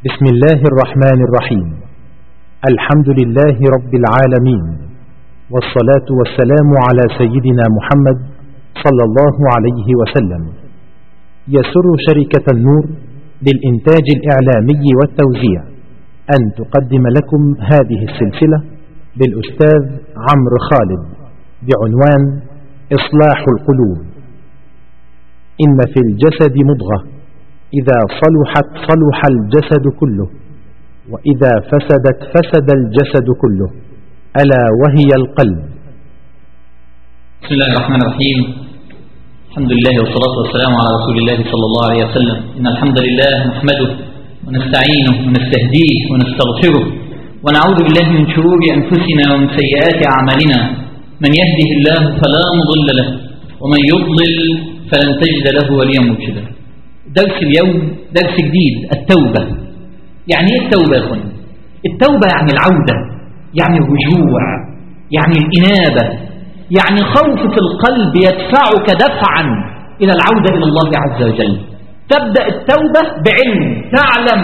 بسم الله الرحمن الرحيم الحمد لله رب العالمين والصلاة والسلام على سيدنا محمد صلى الله عليه وسلم يسر شركة النور للإنتاج الإعلامي والتوزيع أن تقدم لكم هذه السلسلة للأستاذ عمرو خالد بعنوان إصلاح القلوب إن في الجسد مضغة إذا صلحت صلح الجسد كله وإذا فسدت فسد الجسد كله ألا وهي القلب بسم الله الرحمن الرحيم الحمد لله والصلاة والسلام على رسول الله صلى الله عليه وسلم إن الحمد لله نحمده ونستعينه ونستهديه ونستغفره ونعوذ بالله من شرور أنفسنا ومن سيئات أعمالنا من يهده الله فلا مضل له ومن يضلل فلن تجد له وليا مرشدا درس اليوم درس جديد التوبة يعني ايه التوبة يا اخوان التوبة يعني العودة يعني الرجوع يعني الإنابة يعني خوف في القلب يدفعك دفعا إلى العودة إلى الله عز وجل تبدأ التوبة بعلم تعلم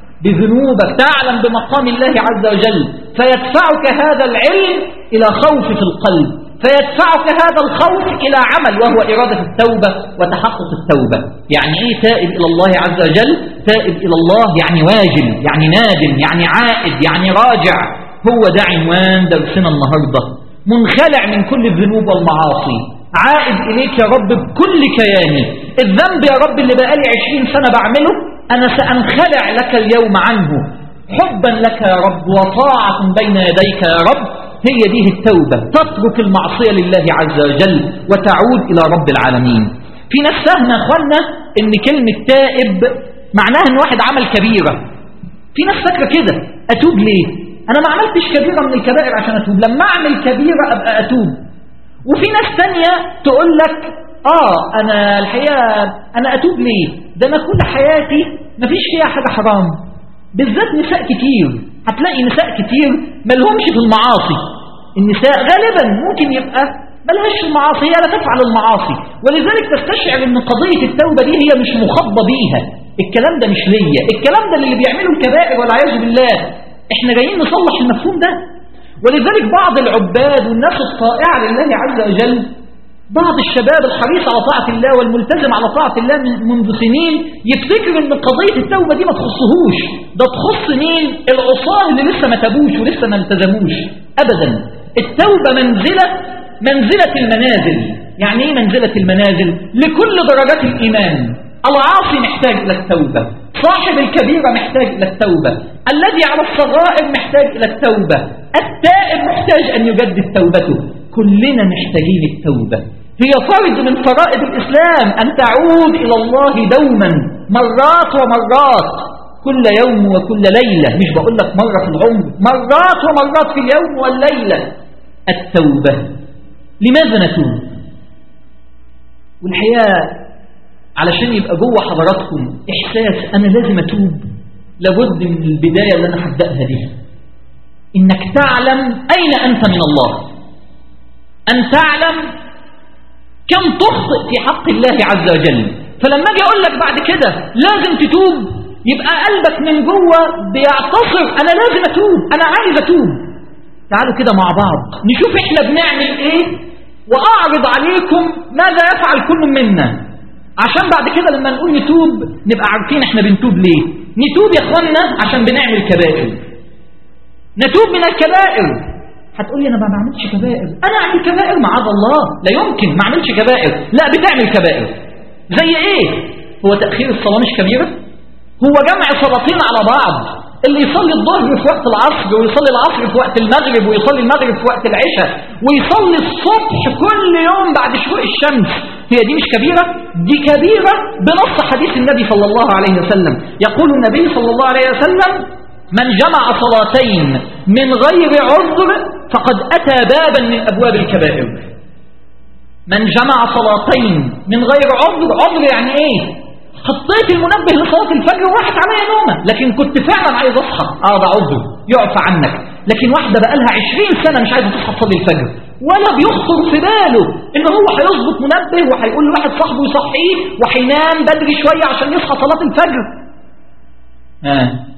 بذنوبك تعلم بمقام الله عز وجل فيدفعك هذا العلم إلى خوف في القلب فيدفعك هذا الخوف إلى عمل وهو إرادة التوبة وتحقق التوبة يعني إيه تائب إلى الله عز وجل تائب إلى الله يعني واجل يعني نادم يعني عائد يعني راجع هو ده عنوان درسنا النهاردة منخلع من كل الذنوب والمعاصي عائد إليك يا رب بكل كياني الذنب يا رب اللي بقالي عشرين سنة بعمله أنا سأنخلع لك اليوم عنه حبا لك يا رب وطاعة بين يديك يا رب هي دي التوبة تترك المعصية لله عز وجل وتعود إلى رب العالمين في ناس فاهمة أخوانا إن كلمة تائب معناها إن واحد عمل كبيرة في ناس فاكرة كده أتوب ليه أنا ما عملتش كبيرة من الكبائر عشان أتوب لما أعمل كبيرة أبقى أتوب وفي ناس تانية تقول لك آه أنا الحقيقة أنا أتوب ليه ده أنا كل حياتي مفيش فيها حاجة حرام بالذات نساء كتير هتلاقي نساء كتير ملهمش في المعاصي النساء غالبا ممكن يبقى ملهاش في المعاصي هي لا تفعل المعاصي ولذلك تستشعر ان قضية التوبة دي هي مش مخضة بيها الكلام ده مش ليا الكلام ده اللي بيعملوا الكبائر والعياذ بالله احنا جايين نصلح المفهوم ده ولذلك بعض العباد والناس الطائعة لله عز وجل بعض الشباب الحريص على طاعة الله والملتزم على طاعة الله منذ سنين يفتكر ان قضية التوبة دي ما تخصهوش ده تخص مين العصاه اللي لسه ما تابوش ولسه ما التزموش ابدا التوبة منزلة منزلة المنازل يعني ايه منزلة المنازل لكل درجات الايمان العاصي محتاج الى التوبة صاحب الكبيرة محتاج الى التوبة الذي على الصغائر محتاج الى التوبة التائب محتاج ان يجدد توبته كلنا محتاجين التوبة هي فرض من فرائض الإسلام أن تعود إلى الله دوما مرات ومرات كل يوم وكل ليلة مش بقول لك مرة في العمر مرات ومرات في اليوم والليلة التوبة لماذا نتوب والحقيقة علشان يبقى جوه حضراتكم إحساس أنا لازم أتوب لابد من البداية اللي أنا هبدأها دي إنك تعلم أين أنت من الله أن تعلم كم تخطئ في حق الله عز وجل فلما أجي أقول لك بعد كده لازم تتوب يبقى قلبك من جوه بيعتصر أنا لازم أتوب أنا عايز أتوب تعالوا كده مع بعض نشوف إحنا بنعمل إيه وأعرض عليكم ماذا يفعل كل منا عشان بعد كده لما نقول نتوب نبقى عارفين إحنا بنتوب ليه نتوب يا أخوانا عشان بنعمل كبائر نتوب من الكبائر هتقول لي انا ما بعملش كبائر انا اعمل كبائر معاذ الله لا يمكن ما اعملش كبائر لا بتعمل كبائر زي ايه هو تاخير الصلاه مش كبيره هو جمع صلاتين على بعض اللي يصلي الظهر في وقت العصر ويصلي العصر في وقت المغرب ويصلي المغرب في وقت العشاء ويصلي الصبح كل يوم بعد شروق الشمس هي دي مش كبيرة دي كبيرة بنص حديث النبي صلى الله عليه وسلم يقول النبي صلى الله عليه وسلم من جمع صلاتين من غير عذر فقد أتى بابا من أبواب الكبائر من جمع صلاتين من غير عذر عذر يعني إيه حطيت المنبه لصلاة الفجر وراحت عليا نومة لكن كنت فعلا عايز أصحى آه ده عذر يعفى عنك لكن واحدة بقى لها 20 سنة مش عايزة تصحى تصلي الفجر ولا بيخطر في باله إن هو هيظبط منبه وهيقول لواحد صاحبه يصحيه وهينام بدري شوية عشان يصحى صلاة الفجر آه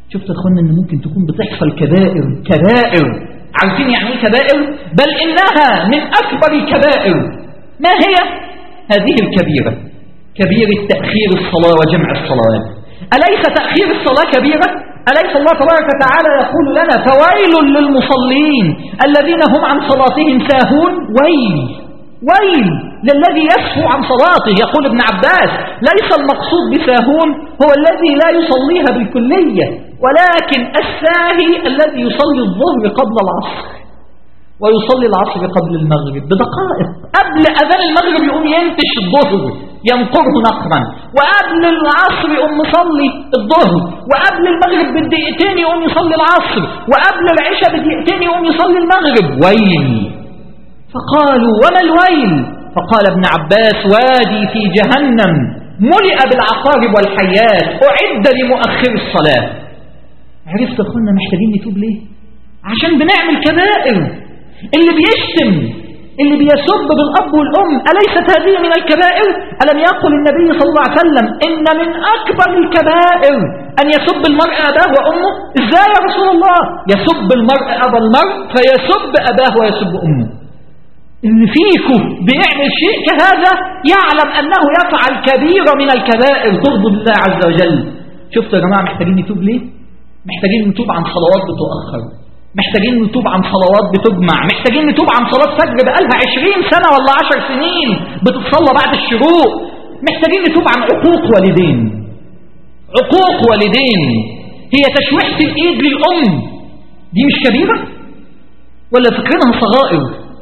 شفت يا اخوانا ان ممكن تكون بتحصل كبائر كبائر عارفين يعني ايه كبائر بل انها من اكبر الكبائر ما هي هذه الكبيرة كبيرة تأخير الصلاة وجمع الصلوات أليس تأخير الصلاة كبيرة أليس الله تبارك وتعالى يقول لنا فويل للمصلين الذين هم عن صلاتهم ساهون ويل ويل للذي يسهو عن صلاته يقول ابن عباس ليس المقصود بساهون هو الذي لا يصليها بالكلية ولكن الساهي الذي يصلي الظهر قبل العصر ويصلي العصر قبل المغرب بدقائق قبل أذان المغرب يقوم ينتش الظهر ينقره نقرا وقبل العصر يقوم يصلي الظهر وقبل المغرب بدقيقتين يقوم يصلي العصر وقبل العشاء بدقيقتين يقوم يصلي المغرب ويل فقالوا وما الويل فقال ابن عباس وادي في جهنم ملئ بالعقارب والحيات أعد لمؤخر الصلاة عرفت أخونا محتاجين نتوب ليه عشان بنعمل كبائر اللي بيشتم اللي بيسب بالأب والأم أليست هذه من الكبائر ألم يقل النبي صلى الله عليه وسلم إن من أكبر الكبائر أن يسب المرء أباه وأمه إزاي يا رسول الله يسب المرء أبا المرء فيسب أباه ويسب أمه إن فيكم بيعمل شيء كهذا يعلم أنه يفعل كبيرة من الكبائر تغضب الله عز وجل شفتوا يا جماعة محتاجين نتوب ليه محتاجين نتوب عن صلوات بتؤخر محتاجين نتوب عن صلوات بتجمع محتاجين نتوب عن صلاة فجر بقالها عشرين سنة ولا عشر سنين بتتصلى بعد الشروق محتاجين نتوب عن عقوق والدين عقوق والدين هي تشويحة الإيد للأم دي مش كبيرة ولا فكرينها صغائر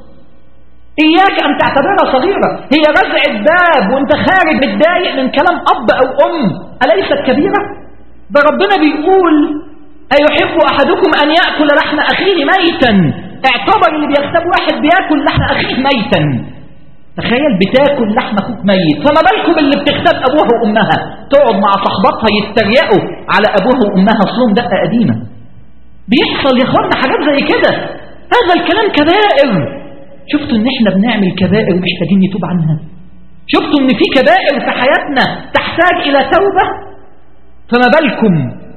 إياك أن تعتبرها صغيرة هي رزع الباب وانت خارج متضايق من كلام أب أو أم أليست كبيرة ده ربنا بيقول أيحب أحدكم أن يأكل لحم أخيه ميتا اعتبر اللي بيغتاب واحد بياكل لحم أخيه ميتا تخيل بتاكل لحم أخوك ميت فما بالكم اللي بتغتاب أبوها وأمها تقعد مع صحباتها يتريقوا على أبوها وأمها أصلهم دقة قديمة بيحصل يا اخوانا حاجات زي كده هذا الكلام كبائر شفتوا ان احنا بنعمل كبائر محتاجين نتوب عنها شفتوا ان في كبائر في حياتنا تحتاج الى توبة فما بالكم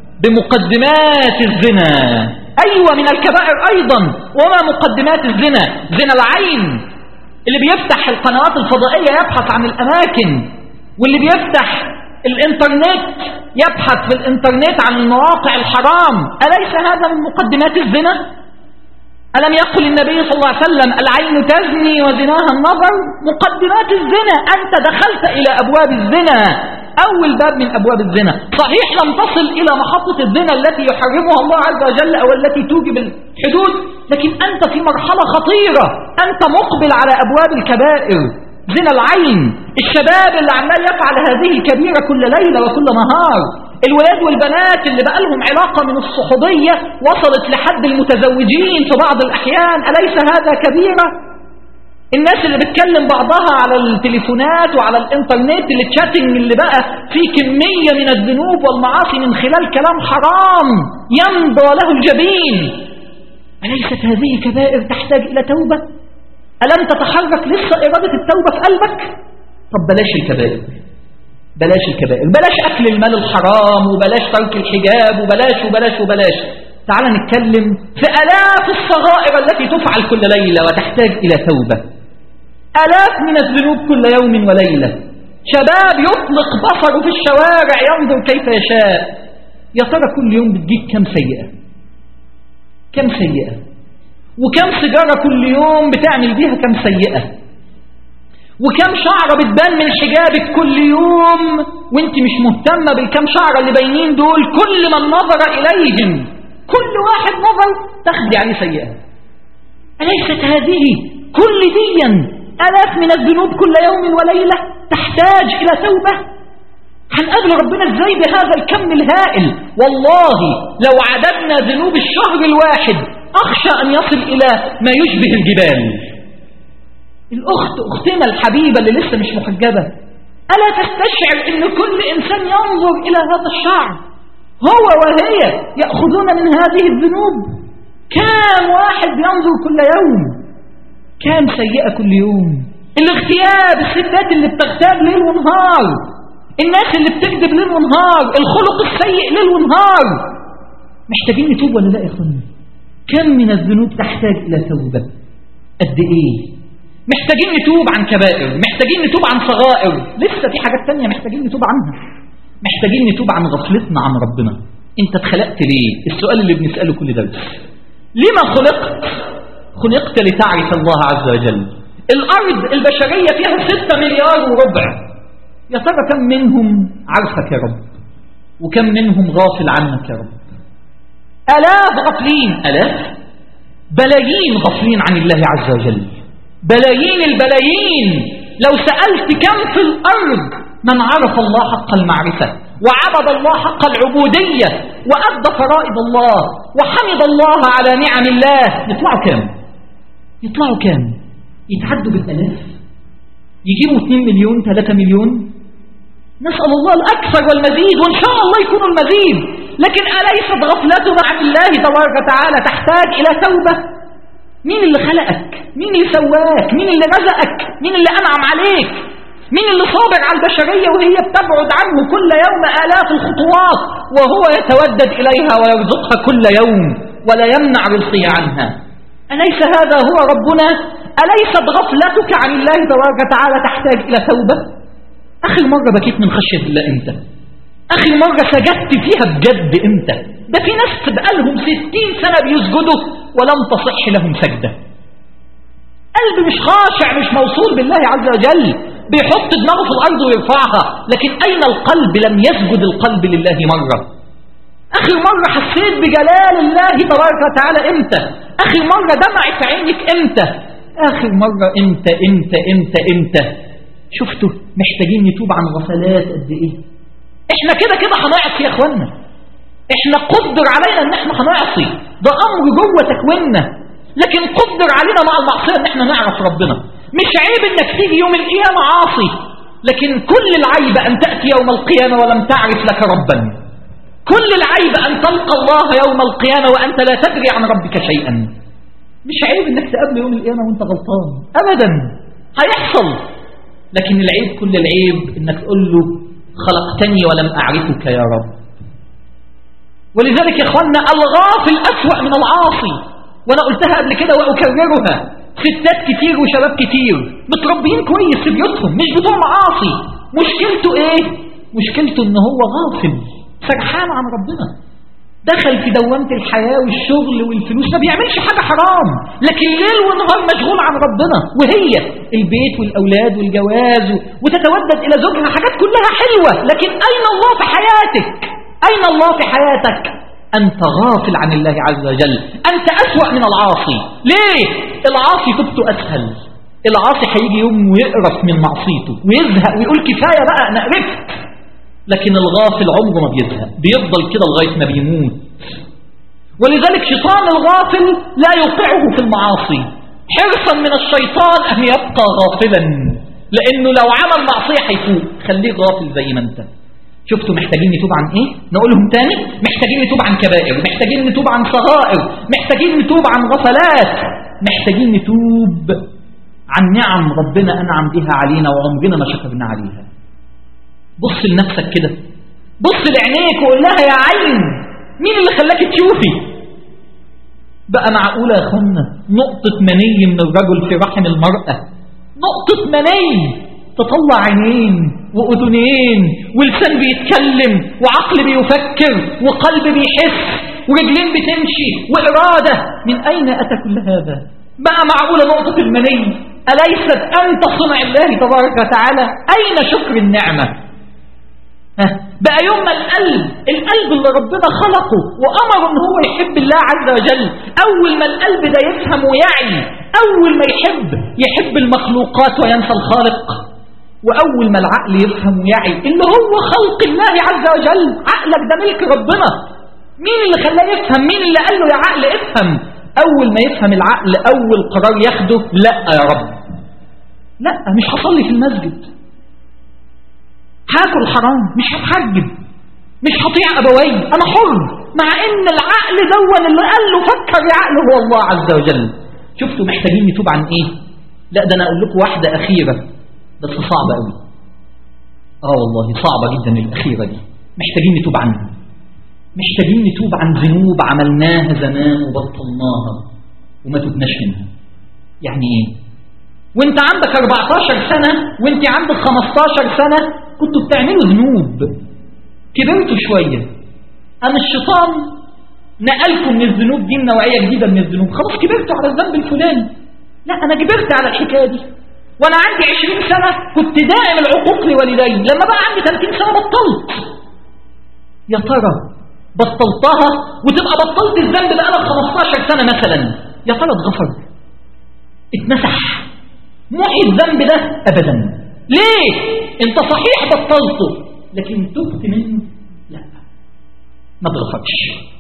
بمقدمات الزنا ايوه من الكبائر ايضا وما مقدمات الزنا زنا العين اللي بيفتح القنوات الفضائية يبحث عن الاماكن واللي بيفتح الانترنت يبحث في الانترنت عن المواقع الحرام أليس هذا من مقدمات الزنا ألم يقل النبي صلى الله عليه وسلم العين تزني وزناها النظر مقدمات الزنا أنت دخلت إلى أبواب الزنا أول باب من أبواب الزنا صحيح لم تصل إلى محطة الزنا التي يحرمها الله عز وجل أو التي توجب الحدود لكن أنت في مرحلة خطيرة أنت مقبل على أبواب الكبائر زنا العين الشباب اللي عمال يفعل هذه الكبيرة كل ليلة وكل نهار الولاد والبنات اللي بقى لهم علاقة من الصحوبية وصلت لحد المتزوجين في بعض الأحيان أليس هذا كبيرة؟ الناس اللي بتكلم بعضها على التليفونات وعلى الانترنت اللي تشاتنج اللي بقى فيه كمية من الذنوب والمعاصي من خلال كلام حرام يمضى له الجبين أليست هذه كبائر تحتاج إلى توبة؟ ألم تتحرك لسه إرادة التوبة في قلبك؟ طب بلاش الكبائر بلاش الكبائر بلاش أكل المال الحرام وبلاش ترك الحجاب وبلاش وبلاش وبلاش تعال نتكلم في ألاف الصغائر التي تفعل كل ليلة وتحتاج إلى توبة ألاف من الذنوب كل يوم وليلة شباب يطلق بصره في الشوارع ينظر كيف يشاء يا ترى كل يوم بتجيب كم سيئة كم سيئة وكم سيجارة كل يوم بتعمل بيها كم سيئة وكم شعرة بتبان من حجابك كل يوم وانت مش مهتمة بالكم شعرة اللي باينين دول كل من نظر إليهم كل واحد نظر تخدي عليه سيئة أليست هذه كل ديا ألاف من الذنوب كل يوم وليلة تحتاج إلى توبة هنقابل ربنا ازاي بهذا الكم الهائل والله لو عددنا ذنوب الشهر الواحد أخشى أن يصل إلى ما يشبه الجبال الأخت أختنا الحبيبة اللي لسه مش محجبة ألا تستشعر أن كل إنسان ينظر إلى هذا الشعر هو وهي يأخذون من هذه الذنوب كام واحد ينظر كل يوم كام سيئة كل يوم الاغتياب الستات اللي بتغتاب ليل ونهار الناس اللي بتكذب ليل ونهار الخلق السيء ليل ونهار محتاجين نتوب ولا لا يا اخوانا كم من الذنوب تحتاج إلى توبة قد إيه محتاجين نتوب عن كبائر محتاجين نتوب عن صغائر لسه في حاجات تانية محتاجين نتوب عنها محتاجين نتوب عن غفلتنا عن ربنا انت اتخلقت ليه السؤال اللي بنسأله كل درس لما خلقت خلقت لتعرف الله عز وجل الأرض البشرية فيها ستة مليار وربع يا ترى كم منهم عارفك يا رب وكم منهم غافل عنك يا رب ألاف غافلين ألاف بلايين غافلين عن الله عز وجل بلايين البلايين لو سألت كم في الأرض من عرف الله حق المعرفة وعبد الله حق العبودية وأدى فرائض الله وحمد الله على نعم الله يطلعوا كام يطلعوا كام يتعدوا بالألاف يجيبوا 2 مليون 3 مليون نسأل الله الأكثر والمزيد وإن شاء الله يكون المزيد لكن أليست غفلتنا عن الله تبارك وتعالى تحتاج إلى توبة مين اللي خلقك مين اللي سواك مين اللي رزقك مين اللي أنعم عليك مين اللي صابر على البشرية وهي بتبعد عنه كل يوم آلاف الخطوات وهو يتودد إليها ويرزقها كل يوم ولا يمنع رزقه عنها أليس هذا هو ربنا أليست غفلتك عن الله تبارك وتعالى تحتاج إلى توبة آخر مرة بكيت من خشية الله إمتى آخر مرة سجدت فيها بجد إمتى ده في ناس بقالهم ستين سنة بيسجدوا ولم تصح لهم سجدة قلب مش خاشع مش موصول بالله عز وجل بيحط دماغه في الأرض ويرفعها لكن أين القلب لم يسجد القلب لله مرة آخر مرة حسيت بجلال الله تبارك وتعالى إمتى آخر مرة دمعت في عينك إمتى آخر مرة إمتى إمتى إمتى إمتى شفتوا محتاجين نتوب عن غفلات قد إيه إحنا كده كده هنعصي يا إخوانا إحنا قدر علينا إن إحنا هنعصي ده أمر جوه تكويننا لكن قدر علينا مع المعصية إن إحنا نعرف ربنا مش عيب إنك تيجي يوم القيامة عاصي لكن كل العيب أن تأتي يوم القيامة ولم تعرف لك ربا كل العيب أن تلقى الله يوم القيامة وأنت لا تدري عن ربك شيئا مش عيب إنك تقابل يوم القيامة وأنت غلطان أبدا هيحصل لكن العيب كل العيب إنك تقول له خلقتني ولم أعرفك يا رب ولذلك يا إخوانا الغافل أسوأ من العاصي وأنا قلتها قبل كده وأكررها ستات كتير وشباب كتير متربيين كويس في بيوتهم مش بتوع معاصي مشكلته ايه مشكلته ان هو غافل سرحان عن ربنا دخل في دوامة الحياة والشغل والفلوس ما بيعملش حاجة حرام لكن ليل ونهار مشغول عن ربنا وهي البيت والأولاد والجواز وتتودد إلى زوجها حاجات كلها حلوة لكن أين الله في حياتك أين الله في حياتك أنت غافل عن الله عز وجل أنت أسوأ من العاصي ليه؟ العاصي توبته أسهل العاصي هيجي يوم ويقرف من معصيته ويزهق ويقول كفاية بقى أنا قرفت لكن الغافل عمره ما بيزهق بيفضل كده لغاية ما بيموت ولذلك شيطان الغافل لا يوقعه في المعاصي حرصا من الشيطان أن يبقى غافلا لأنه لو عمل معصية هيفوق خليه غافل زي ما انت شفتوا محتاجين نتوب عن ايه نقولهم تاني محتاجين نتوب عن كبائر محتاجين نتوب عن صغائر محتاجين نتوب عن غفلات محتاجين نتوب عن نعم ربنا أنعم بها علينا وعمرنا ما شكرنا عليها بص لنفسك كده بص لعينيك وقول لها يا عين مين اللي خلاك تشوفي بقى معقولة يا اخوانا نقطة مني من الرجل في رحم المرأة نقطة مني تطلع عينين وأذنين ولسان بيتكلم وعقل بيفكر وقلب بيحس ورجلين بتمشي وإرادة من أين أتى كل هذا بقى معقولة نقطة المني أليست أنت صنع الله تبارك وتعالى أين شكر النعمة ها بقى يوم ما القلب القلب اللي ربنا خلقه وأمره ان هو يحب الله عز وجل أول ما القلب ده يفهم ويعي أول ما يحب يحب المخلوقات وينسى الخالق وأول ما العقل يفهم ويعي اللي هو خلق الله عز وجل عقلك ده ملك ربنا مين اللي خلاه يفهم مين اللي قال له يا عقل افهم أول ما يفهم العقل أول قرار ياخده لا يا رب لا مش هصلي في المسجد هاكل حرام مش هتحجب مش هطيع أبوي أنا حر مع إن العقل دون اللي قال له فكر يا عقل هو الله عز وجل شفتوا محتاجين نتوب عن إيه لا ده أنا أقول لكم واحدة أخيرة بس صعبة قوي آه والله صعبة جدا الأخيرة دي محتاجين نتوب عنها محتاجين نتوب عن ذنوب عملناها زمان وبطلناها وما تبناش منها يعني ايه وانت عندك 14 سنة وانت عندك 15 سنة كنتوا بتعملوا ذنوب كبرتوا شوية أم الشيطان نقلكم من الذنوب دي نوعية جديدة من الذنوب خلاص كبرتوا على الذنب الفلاني لا أنا كبرت على الحكاية دي وأنا عندي 20 سنة كنت دائم العقوق لوالدي لما بقى عندي 30 سنة بطلت يا ترى بطلتها وتبقى بطلت الذنب بقالك 15 سنة مثلا يا ترى اتغفر اتمسح محي الذنب ده أبدا ليه انت صحيح بطلته لكن تبت منه لا ما تغفرش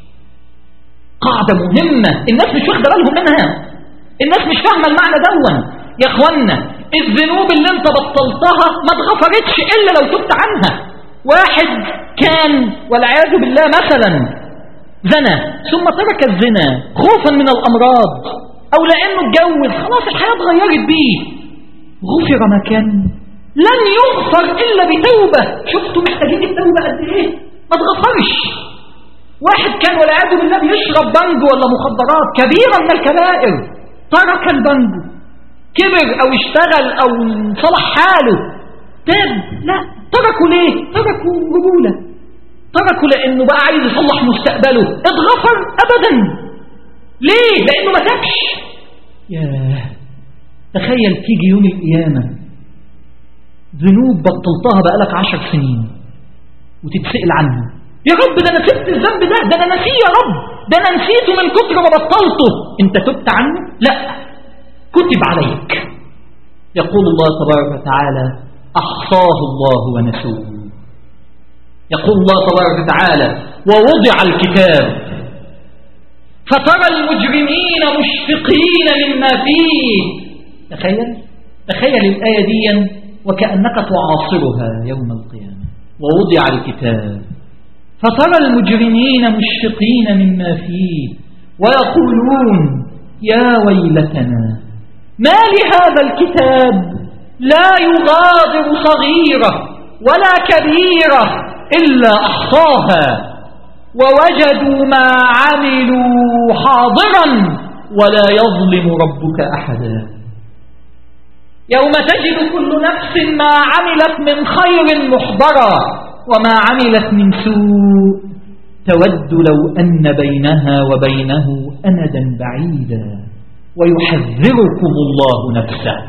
قاعدة مهمة الناس مش واخده بالهم منها الناس مش فاهمة المعنى دون يا اخوانا الذنوب اللي انت بطلتها ما اتغفرتش الا لو تبت عنها واحد كان والعياذ بالله مثلا زنى ثم ترك الزنا خوفا من الامراض او لانه اتجوز خلاص الحياة اتغيرت بيه غفر ما كان لن يغفر الا بتوبة شفتوا محتاجين التوبة قد ايه ما تغفرش واحد كان والعياذ بالله بيشرب بنج ولا مخدرات كبيرة من الكبائر ترك البنج كبر او اشتغل او صلح حاله تاب لا تركوا ليه تركوا رجولة تركوا لانه بقى عايز يصلح مستقبله اتغفر ابدا ليه لانه ما تابش ياه تخيل تيجي يوم القيامة ذنوب بطلتها بقالك عشر سنين وتتسأل عنها يا رب ده انا سبت الذنب ده ده انا نسيه يا رب ده انا نسيته من كتر ما بطلته انت تبت عنه لا كتب عليك يقول الله تبارك وتعالى احصاه الله ونسوه يقول الله تبارك وتعالى ووضع الكتاب فترى المجرمين مشفقين مما فيه تخيل تخيل الآية دي وكأنك تعاصرها يوم القيامة ووضع الكتاب فترى المجرمين مشفقين مما فيه ويقولون يا ويلتنا ما لهذا الكتاب لا يغادر صغيرة ولا كبيرة إلا أحصاها ووجدوا ما عملوا حاضرا ولا يظلم ربك أحدا يوم تجد كل نفس ما عملت من خير محضرا وما عملت من سوء تود لو أن بينها وبينه أمدا بعيدا ويحذركم الله نفسه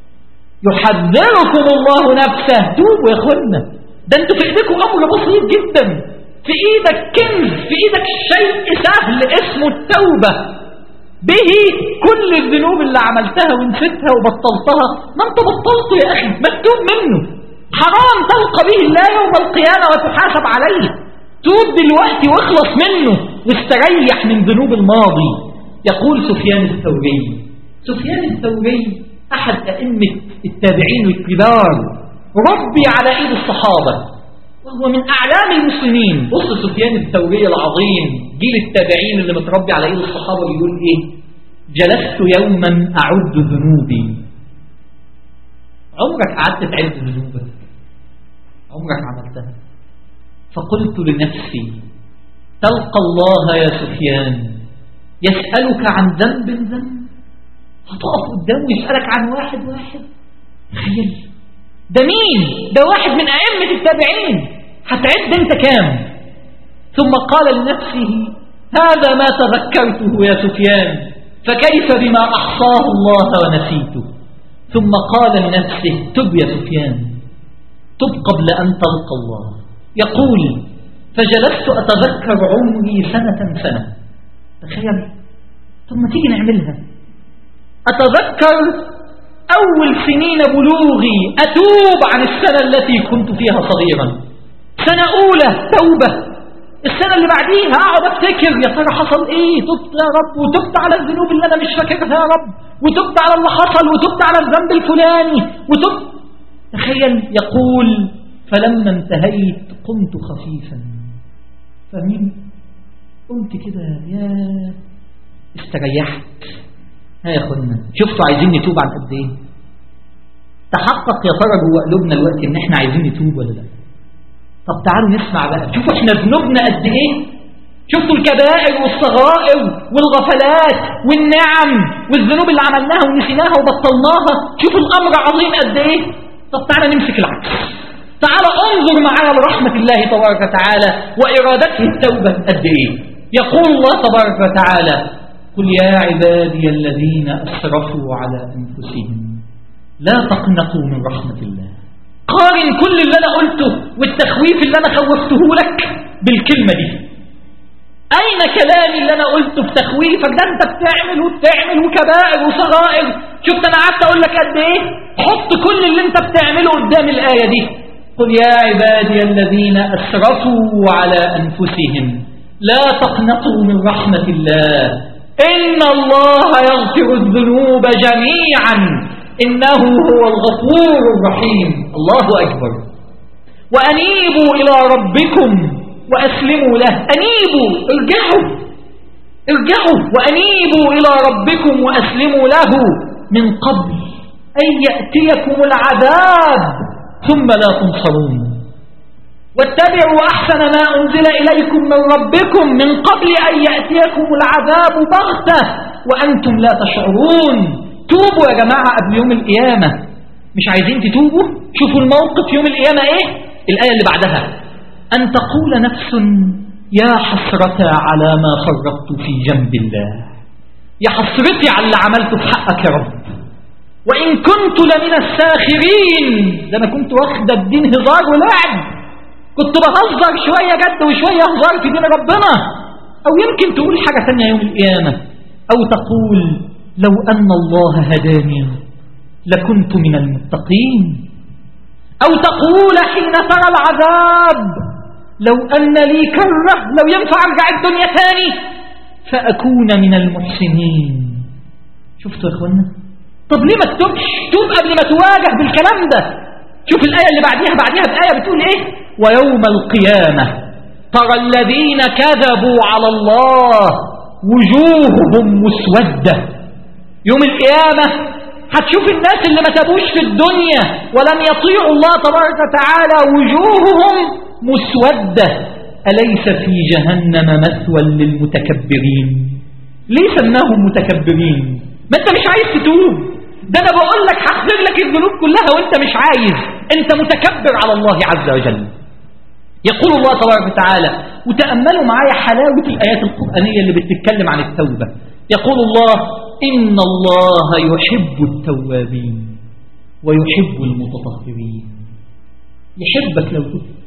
يحذركم الله نفسه توبوا يا اخوانا ده انتوا في ايديكم امر بسيط جدا في ايدك كنز في ايدك شيء سهل اسمه التوبة به كل الذنوب اللي عملتها ونسيتها وبطلتها ما انت بطلته يا اخي مكتوب منه حرام تلقى به الله يوم القيامة وتحاسب عليه توب دلوقتي واخلص منه واستريح من ذنوب الماضي يقول سفيان الثوري سفيان الثوري أحد أئمة التابعين الكبار ربي على إيد الصحابة وهو من أعلام المسلمين بص سفيان الثوري العظيم جيل التابعين اللي متربي على إيد الصحابة بيقول إيه جلست يوما أعد ذنوبي عمرك قعدت تعد ذنوبك عمرك عملتها فقلت لنفسي تلقى الله يا سفيان يسألك عن ذنب ذنب هتقف قدامه يسألك عن واحد واحد تخيل ده مين ده واحد من أئمة التابعين هتعد انت كام ثم قال لنفسه هذا ما تذكرته يا سفيان فكيف بما أحصاه الله ونسيته ثم قال لنفسه تب يا سفيان تب قبل أن تلقى الله يقول فجلست أتذكر عمري سنة سنة تخيل ثم تيجي نعملها أتذكر أول سنين بلوغي أتوب عن السنة التي كنت فيها صغيرا سنة أولى توبة السنة اللي بعديها أقعد أفتكر يا ترى حصل إيه تبت يا رب وتبت على الذنوب اللي أنا مش فاكرها يا رب وتبت على اللي حصل وتبت على الذنب الفلاني وتبت تخيل يقول فلما انتهيت قمت خفيفا فاهمين قمت كده يا استريحت ها يا اخوانا شفتوا عايزين نتوب عن قد ايه تحقق يا ترى جوه قلوبنا الوقت ان احنا عايزين نتوب ولا لا طب تعالوا نسمع بقى شوفوا احنا ذنوبنا قد ايه شفتوا الكبائر والصغائر والغفلات والنعم والذنوب اللي عملناها ونسيناها وبطلناها شوفوا الأمر عظيم قد إيه طب تعالى نمسك العكس تعالى انظر معايا لرحمة الله تبارك وتعالى وإرادته التوبة قد إيه يقول الله تبارك وتعالى قل يا عبادي الذين أسرفوا على أنفسهم لا تقنطوا من رحمة الله قارن كل اللي أنا قلته والتخويف اللي أنا خوفته لك بالكلمة دي أين كلامي اللي أنا قلته في تخويفك ده أنت بتعمل وبتعمل وكبائر وصغائر شفت أنا قعدت أقول لك قد إيه حط كل اللي أنت بتعمله قدام الآية دي قل يا عبادي الذين أسرفوا على أنفسهم لا تقنطوا من رحمة الله إن الله يغفر الذنوب جميعا إنه هو الغفور الرحيم الله أكبر وأنيبوا إلى ربكم وأسلموا له أنيبوا ارجعوا ارجعوا وأنيبوا إلى ربكم وأسلموا له من قبل أن يأتيكم العذاب ثم لا تنصرون واتبعوا أحسن ما أنزل إليكم من ربكم من قبل أن يأتيكم العذاب بغتة وأنتم لا تشعرون توبوا يا جماعة قبل يوم القيامة مش عايزين تتوبوا شوفوا الموقف يوم القيامة ايه الآية اللي بعدها أن تقول نفس يا حسرة على ما فرطت في جنب الله يا حسرتي على اللي عملته في حقك يا رب وإن كنت لمن الساخرين ده أنا كنت واخد الدين هزار ولعب كنت بهزر شوية جد وشوية هزار في دين ربنا أو يمكن تقول حاجة تانية يوم القيامة أو تقول لو أن الله هداني لكنت من المتقين أو تقول حين ترى العذاب لو أن لي كرة لو ينفع أرجع الدنيا تاني فأكون من المحسنين شفتوا يا أخوانا طب ليه ما تتوبش توب قبل ما تواجه بالكلام ده شوف الآية اللي بعديها بعديها بآية بتقول إيه ويوم القيامة ترى الذين كذبوا على الله وجوههم مسودة يوم القيامة هتشوف الناس اللي ما تابوش في الدنيا ولم يطيعوا الله تبارك وتعالى وجوههم مسودة أليس في جهنم مثوى للمتكبرين ليه سماهم متكبرين ما انت مش عايز تتوب ده انا بقول لك هغفر لك الذنوب كلها وانت مش عايز انت متكبر على الله عز وجل يقول الله تبارك وتعالى وتأملوا معايا حلاوة الآيات القرآنية اللي بتتكلم عن التوبة يقول الله إن الله يحب التوابين ويحب المتطهرين يحبك لو تبت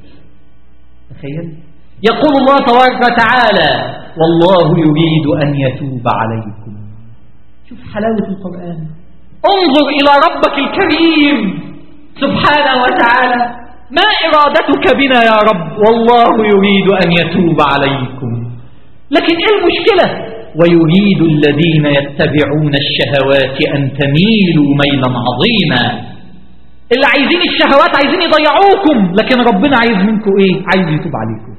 تخيل يقول الله تبارك وتعالى والله يريد أن يتوب عليكم شوف حلاوة القرآن انظر إلى ربك الكريم سبحانه وتعالى ما إرادتك بنا يا رب والله يريد أن يتوب عليكم لكن إيه المشكلة ويريد الذين يتبعون الشهوات أن تميلوا ميلا عظيما اللي عايزين الشهوات عايزين يضيعوكم لكن ربنا عايز منكم ايه عايز يتوب عليكم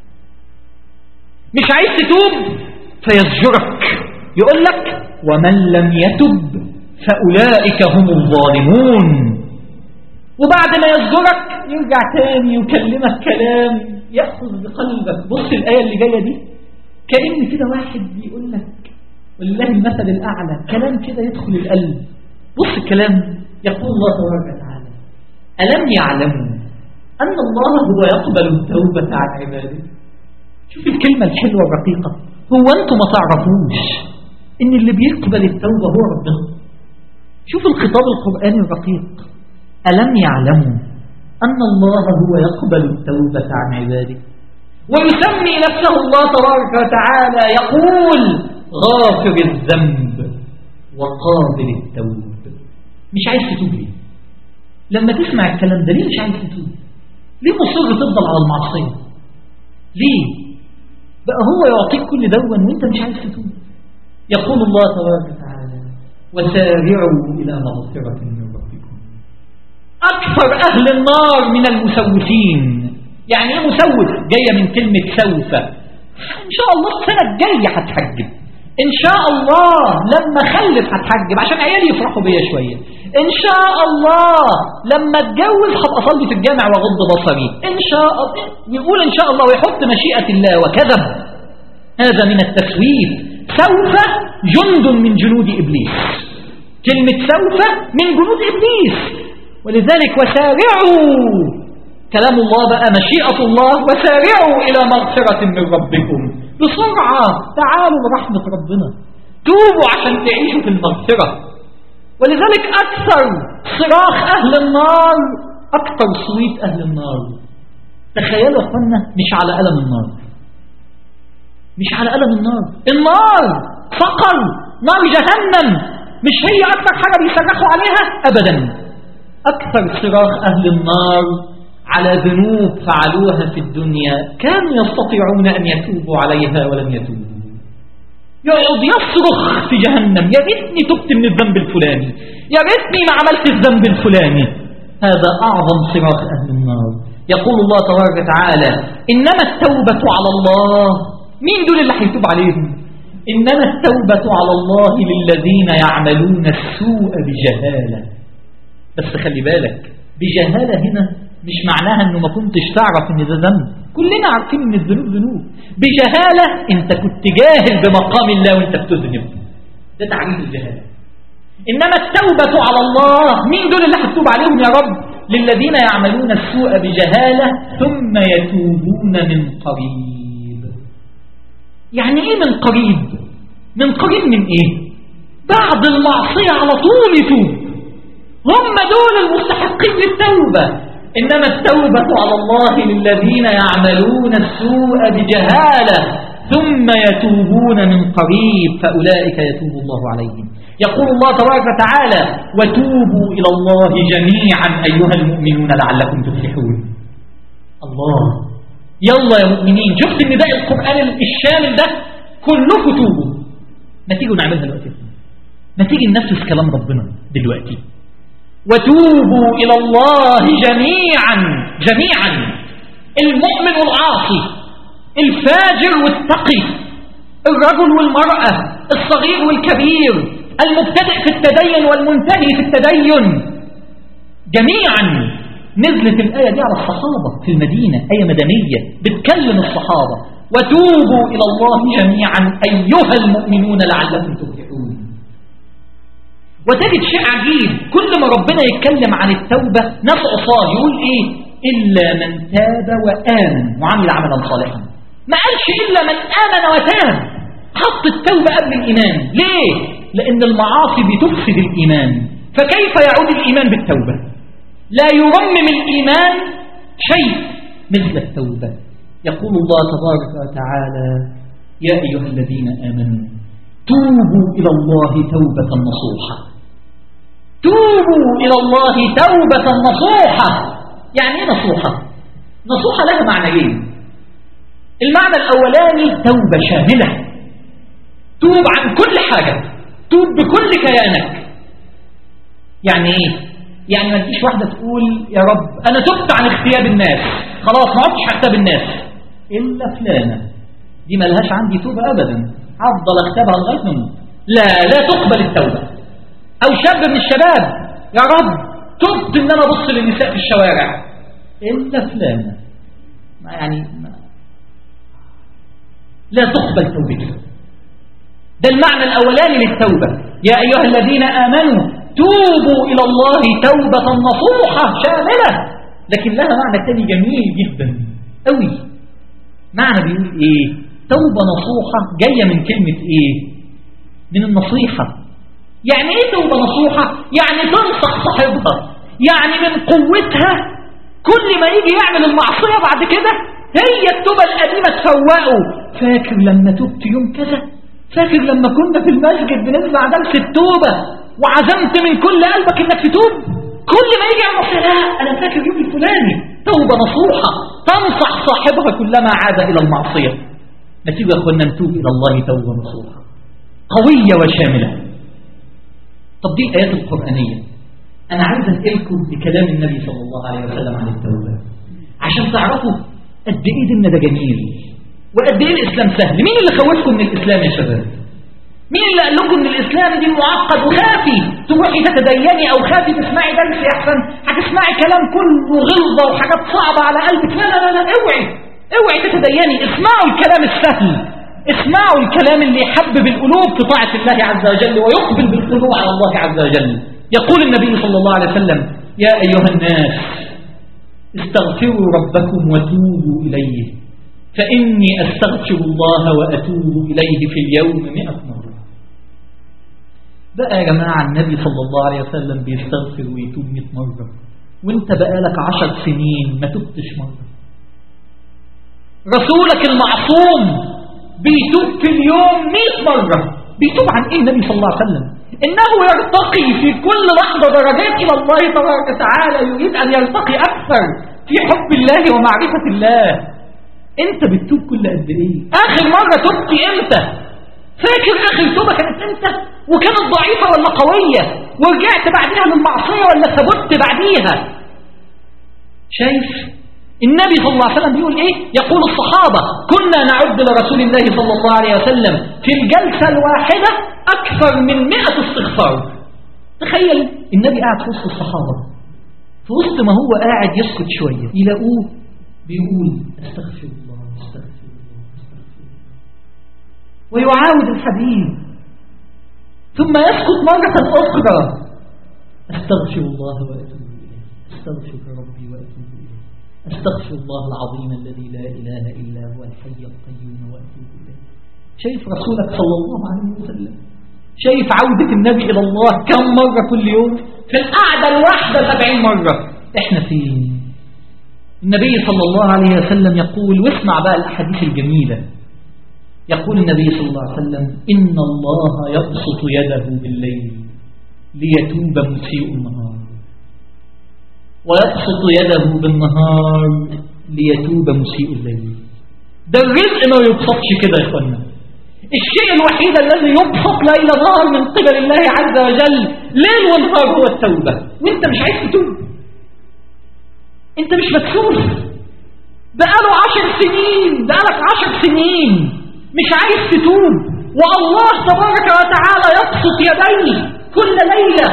مش عايز تتوب فيزجرك يقول لك ومن لم يتب فأولئك هم الظالمون وبعد ما يزجرك يرجع تاني يكلمك كلام يأخذ بقلبك بص الآية اللي جاية دي كأن كده واحد بيقول لك ولله المثل الأعلى كلام كده يدخل القلب بص الكلام يقول الله تبارك وتعالى ألم يعلموا أن الله هو يقبل التوبة عن عباده شوف الكلمة الحلوة الرقيقة هو أنتم ما تعرفوش إن اللي بيقبل التوبة هو ربنا شوف الخطاب القرآني الرقيق ألم يعلموا أن الله هو يقبل التوبة عن عباده ويسمي نفسه الله تبارك وتعالى يقول غافر الذنب وقابل التوب مش عايز تتوب ليه لما تسمع الكلام ده ليه مش عايز تتوب ليه مصر تفضل على المعصية ليه بقى هو يعطيك كل دون وانت مش عايز تتوب يقول الله تبارك وتعالى وسارعوا إلى مغفرة من ربكم أكثر أهل النار من المسوفين يعني ايه مسوف جاية من كلمة سوف إن شاء الله السنة الجاية هتحجب إن شاء الله لما خلف هتحجب عشان عيالي يفرحوا بيا شوية إن شاء الله لما اتجوز هبقى أصلي في الجامع وأغض بصري إن شاء الله يقول إن شاء الله ويحط مشيئة الله وكذب هذا من التسويف سوف جند من جنود إبليس كلمة سوف من جنود إبليس ولذلك وسارعوا كلام الله بقى مشيئة الله وسارعوا إلى مغفرة من ربكم بسرعة تعالوا لرحمة ربنا توبوا عشان تعيشوا في المغفرة ولذلك أكثر صراخ أهل النار أكثر صويت أهل النار تخيلوا أخوانا مش على ألم النار مش على ألم النار النار صقر نار جهنم مش هي أكثر حاجة بيصرخوا عليها أبدا أكثر صراخ أهل النار على ذنوب فعلوها في الدنيا كانوا يستطيعون أن يتوبوا عليها ولم يتوبوا يقعد يصرخ في جهنم يا ريتني تبت من الذنب الفلاني يا ريتني ما عملت الذنب الفلاني هذا أعظم صراخ أهل النار يقول الله تبارك وتعالى إنما التوبة على الله مين دول اللي هيتوب عليهم إنما التوبة على الله للذين يعملون السوء بجهالة بس خلي بالك بجهالة هنا مش معناها انه ما كنتش تعرف ان ده ذنب كلنا عارفين ان الذنوب ذنوب بجهالة انت كنت جاهل بمقام الله وانت بتذنب ده تعريف الجهالة انما التوبة على الله مين دول اللي هتتوب عليهم يا رب للذين يعملون السوء بجهالة ثم يتوبون من قريب يعني ايه من قريب من قريب من ايه بعد المعصية على طول يتوب هم دول المستحقين للتوبة إنما التوبة على الله للذين يعملون السوء بجهالة ثم يتوبون من قريب فأولئك يتوب الله عليهم يقول الله تبارك وتعالى وتوبوا إلى الله جميعا أيها المؤمنون لعلكم تفلحون الله يلا يا مؤمنين شفت النداء القرآن الشامل ده كلكم توبوا ما تيجوا نعملها دلوقتي ما تيجي ننفذ كلام ربنا دلوقتي وتوبوا إلى الله جميعا جميعا المؤمن والعاصي الفاجر والتقي الرجل والمرأة الصغير والكبير المبتدئ في التدين والمنتهي في التدين جميعا نزلت الآية دي على الصحابة في المدينة آية مدنية بتكلم الصحابة وتوبوا إلى الله جميعا أيها المؤمنون لعلكم تفلحون وتجد شيء عجيب كل ما ربنا يتكلم عن التوبة ناس عصاه يقول ايه إلا من تاب وآمن وعمل عملا صالحا ما قالش إلا من آمن وتاب حط التوبة قبل الإيمان ليه؟ لأن المعاصي بتفسد الإيمان فكيف يعود الإيمان بالتوبة لا يرمم الإيمان شيء مثل التوبة يقول الله تبارك وتعالى يا أيها الذين آمنوا توبوا إلى الله توبة نصوحة توبوا إلى الله توبة نصوحة يعني ايه نصوحة نصوحة لها معنيين المعنى الأولاني توبة شاملة توب عن كل حاجة توب بكل كيانك يعني ايه يعني ما تجيش واحدة تقول يا رب أنا تبت عن اغتياب الناس خلاص ما عدتش هغتاب الناس إلا فلانة دي ملهاش عندي توبة أبدا هفضل اغتابها لغاية ما اموت لا لا تقبل التوبة أو شاب من الشباب يا رب تبت إن أنا أبص للنساء في الشوارع إلا فلانة ما يعني ما لا تقبل توبته ده المعنى الأولاني للتوبة يا أيها الذين آمنوا توبوا إلى الله توبة نصوحة شاملة لكن لها معنى تاني جميل جدا قوي معنى بيقول إيه توبة نصوحة جاية من كلمة إيه من النصيحة يعني إيه توبة نصوحة يعني تنصح صاحبها يعني من قوتها كل ما يجي يعمل المعصية بعد كده هي التوبة القديمة تفوقه فاكر لما تبت يوم كذا فاكر لما كنا في المسجد بنسمع درس التوبة وعزمت من كل قلبك انك تتوب كل ما يجي يعمل لا انا فاكر يوم الفلاني توبة نصوحة تنصح صاحبها كلما عاد الى المعصية نتيجة اخوانا نتوب الى الله توبة نصوحة قوية وشاملة طب دي الآيات القرآنية أنا عايز أنقلكم بكلام النبي صلى الله عليه وسلم عن التوبة عشان تعرفوا قد إيه ديننا ده جميل وقد إيه الإسلام سهل مين اللي خوفكم من الإسلام يا شباب مين اللي قال لكم ان الإسلام دي معقد وخافي تروحي تتديني أو خافي تسمعي درس أحسن هتسمعي كلام كله غلظة وحاجات صعبة على قلبك لا لا لا, لا اوعي اوعي تتديني اسمعوا الكلام السهل اسمعوا الكلام اللي يحبب القلوب في طاعة الله عز وجل ويقبل بالقلوب على الله عز وجل يقول النبي صلى الله عليه وسلم يا أيها الناس استغفروا ربكم وتوبوا إليه فإني أستغفر الله وأتوب إليه في اليوم مئة مرة بقى يا جماعة النبي صلى الله عليه وسلم بيستغفر ويتوب مئة مرة وانت بقالك عشر سنين ما تبتش مرة رسولك المعصوم بيتوب في اليوم مئة مرة بيتوب عن ايه النبي صلى الله عليه وسلم انه يرتقي في كل لحظة درجات الى الله تبارك وتعالى يريد ان يرتقي اكثر في حب الله ومعرفة الله انت بتتوب كل قد ايه اخر مرة تبت امتى فاكر اخر توبة كانت امتى وكانت ضعيفة ولا قوية ورجعت بعدها للمعصية ولا ثبت بعديها شايف النبي صلى الله عليه وسلم بيقول ايه يقول الصحابة كنا نعد لرسول الله صلى الله عليه وسلم في الجلسة الواحدة أكثر من مئة استغفار تخيل النبي قاعد في وسط الصحابة في وسط ما هو قاعد يسكت شوية يلاقوه بيقول استغفر الله استغفر الله استغفر الله ويعاود الحديث ثم يسكت مرة أخرى أستغفر الله وأتوب إليه أستغفر ربي وأتوب إليه أستغفر الله العظيم الذي لا إله إلا هو الحي القيوم وأتوب إليه شايف رسولك صلى الله عليه وسلم شايف عودة النبي إلى الله كم مرة كل يوم في القعدة الواحدة سبعين مرة إحنا فين النبي صلى الله عليه وسلم يقول واسمع بقى الأحاديث الجميلة يقول النبي صلى الله عليه وسلم إن الله يبسط يده بالليل ليتوب مسيء النهار ويبسط يده بالنهار ليتوب مسيء الليل ده الرزق ما يبسطش كده يا اخوانا الشيء الوحيد الذي يبسط ليل نهار من قبل الله عز وجل ليل ونهار هو التوبة وانت مش عايز تتوب انت مش مكسوف بقاله عشر سنين بقالك عشر سنين مش عايز تتوب والله تبارك وتعالى يبسط يديه كل ليلة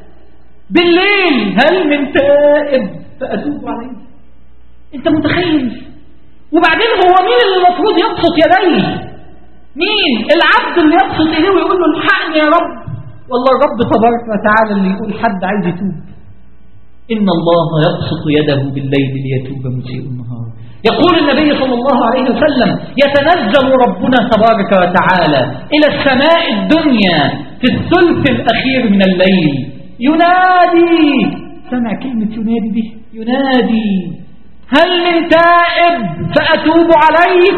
بالليل هل من تائب فأتوب عليه انت متخيل وبعدين هو مين اللي المفروض يبسط يديه مين العبد اللي يبسط ايديه ويقول له الحقني يا رب والله الرب تبارك وتعالى اللي يقول حد عايز يتوب إن الله يبسط يده بالليل ليتوب مسيء النهار يقول النبي صلى الله عليه وسلم يتنزل ربنا تبارك وتعالى إلى السماء الدنيا في الثلث الأخير من الليل ينادي سمع كلمة ينادي دي ينادي هل من تائب فأتوب عليه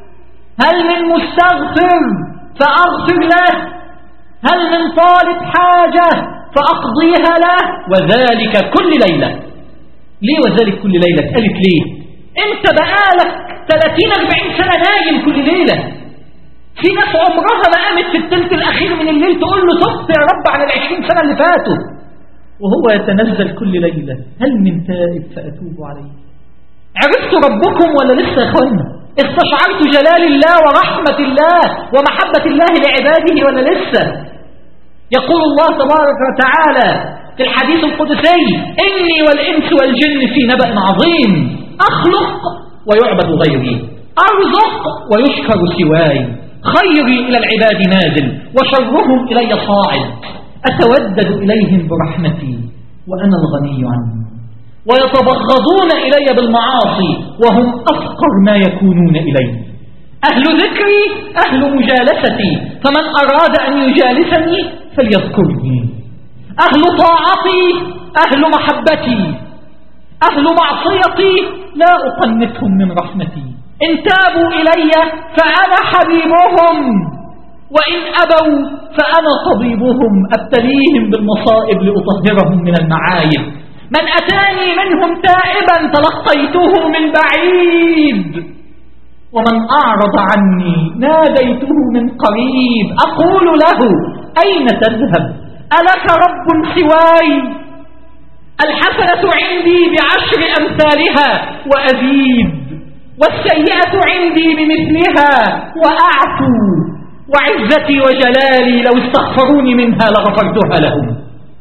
هل من مستغفر فأغفر له هل من طالب حاجة فأقضيها له وذلك كل ليلة ليه وذلك كل ليلة قالت ليه انت بقالك 30-40 سنة نايم كل ليلة في ناس عمرها ما قامت في الثلث الأخير من الليل تقول له تبت يا رب عن العشرين سنة اللي فاتوا وهو يتنزل كل ليلة هل من تائب فأتوب عليه عرفتوا ربكم ولا لسه يا اخوانا استشعرت جلال الله ورحمة الله ومحبة الله لعباده ولا لسه يقول الله تبارك وتعالى في الحديث القدسي إني والإنس والجن في نبأ عظيم أخلق ويعبد غيري أرزق ويشكر سواي خيري إلى العباد نازل وشرهم إلي صاعد أتودد إليهم برحمتي وأنا الغني عنهم ويتبغضون إلي بالمعاصي وهم أفقر ما يكونون إلي أهل ذكري أهل مجالستي فمن أراد أن يجالسني فليذكرني أهل طاعتي أهل محبتي أهل معصيتي لا أقنتهم من رحمتي إن تابوا إلي فأنا حبيبهم وإن أبوا فأنا طبيبهم أبتليهم بالمصائب لأطهرهم من المعايب من أتاني منهم تائبا تلقيته من بعيد ومن أعرض عني ناديته من قريب أقول له أين تذهب ألك رب سواي الحسنة عندي بعشر أمثالها وأزيد والسيئة عندي بمثلها وأعفو وعزتي وجلالي لو استغفروني منها لغفرتها لهم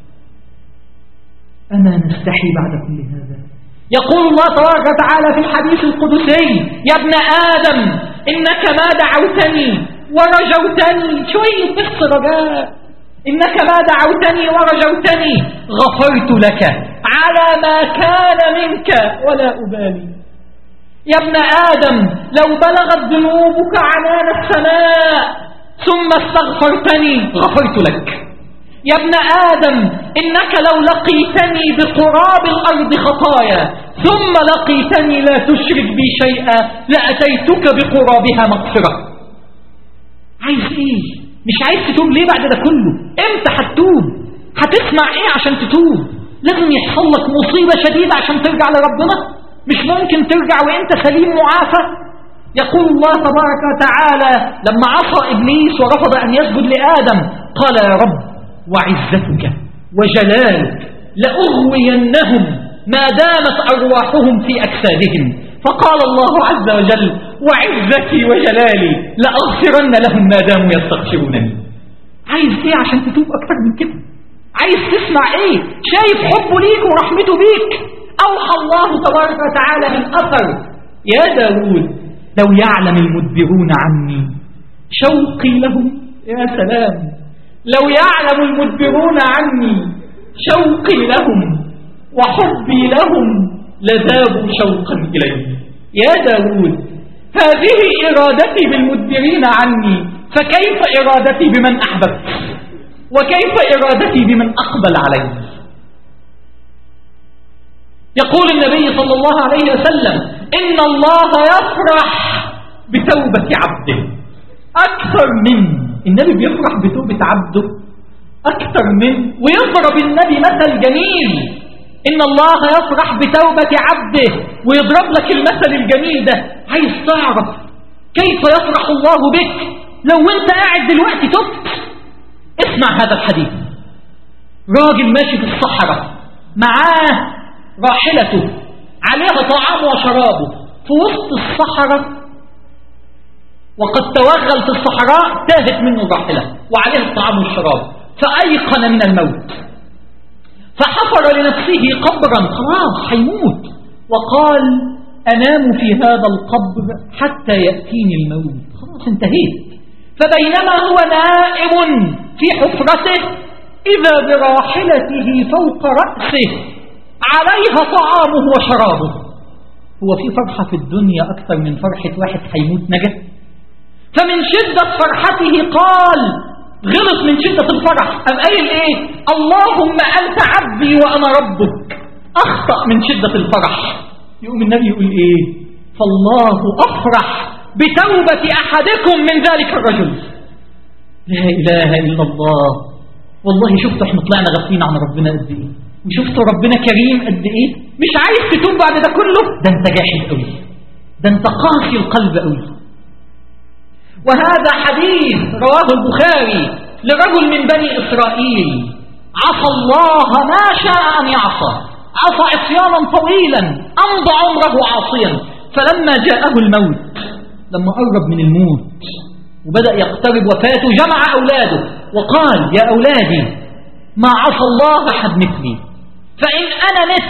أما نستحي بعد كل هذا يقول الله تبارك وتعالى في الحديث القدسي يا ابن آدم إنك ما دعوتني ورجوتني شوية بس رجاء إنك ما دعوتني ورجوتني غفرت لك على ما كان منك ولا أبالي يا ابن آدم لو بلغت ذنوبك عنان السماء ثم استغفرتني غفرت لك يا ابن آدم إنك لو لقيتني بقراب الأرض خطايا ثم لقيتني لا تشرك بي شيئا لأتيتك بقرابها مغفرة عايز ايه مش عايز تتوب ليه بعد ده كله امتى هتتوب هتسمع ايه عشان تتوب لازم يحصل لك مصيبة شديدة عشان ترجع لربنا مش ممكن ترجع وانت سليم معافى يقول الله تبارك وتعالى لما عصى إبليس ورفض أن يسجد لآدم قال يا رب وعزتك وجلالك لأغوينهم ما دامت أرواحهم في أجسادهم فقال الله عز وجل وعزتي وجلالي لأغفرن لهم ما داموا يستغفرونني عايز ايه عشان تتوب أكتر من كده عايز تسمع ايه شايف حبه ليك ورحمته بيك أوحى الله تبارك وتعالى من أثر يا داود لو يعلم المدبرون عني شوقي لهم يا سلام لو يعلم المدبرون عني شوقي لهم وحبي لهم لذابوا شوقا إلي يا داود هذه إرادتي بالمدبرين عني فكيف إرادتي بمن أحببت وكيف إرادتي بمن أقبل علي يقول النبي صلى الله عليه وسلم إن الله يفرح بتوبة عبده أكثر من النبي بيفرح بتوبة عبده أكثر من ويضرب النبي مثل جميل إن الله يفرح بتوبة عبده ويضرب لك المثل الجميل ده عايز تعرف كيف يفرح الله بك لو انت قاعد دلوقتي تبت اسمع هذا الحديث راجل ماشي في الصحراء معاه راحلته عليها طعام وشرابه في وسط الصحراء وقد توغل في الصحراء تاهت منه الراحلة وعليه الطعام والشراب فأيقن من الموت فحفر لنفسه قبرا خلاص هيموت وقال أنام في هذا القبر حتى يأتيني الموت خلاص انتهيت فبينما هو نائم في حفرته إذا براحلته فوق رأسه عليها طعامه وشرابه هو في فرحة في الدنيا أكثر من فرحة واحد هيموت نجا فمن شدة فرحته قال غلط من شدة الفرح أم قايل إيه اللهم أنت عبدي وأنا ربك أخطأ من شدة الفرح يقوم النبي يقول إيه فالله أفرح بتوبة أحدكم من ذلك الرجل لا إله إلا الله والله شفتوا احنا طلعنا غافلين عن ربنا قد إيه وشفتوا ربنا كريم قد إيه مش عايز تتوب بعد ده كله ده أنت جاحد قوي ده أنت قاسي القلب قوي وهذا حديث رواه البخاري لرجل من بني إسرائيل عصى الله ما شاء أن يعصى عصى عصيانا طويلا أمضى عمره عاصيا فلما جاءه الموت لما قرب من الموت وبدأ يقترب وفاته جمع أولاده وقال يا أولادي ما عصى الله أحد مثلي فإن أنا مت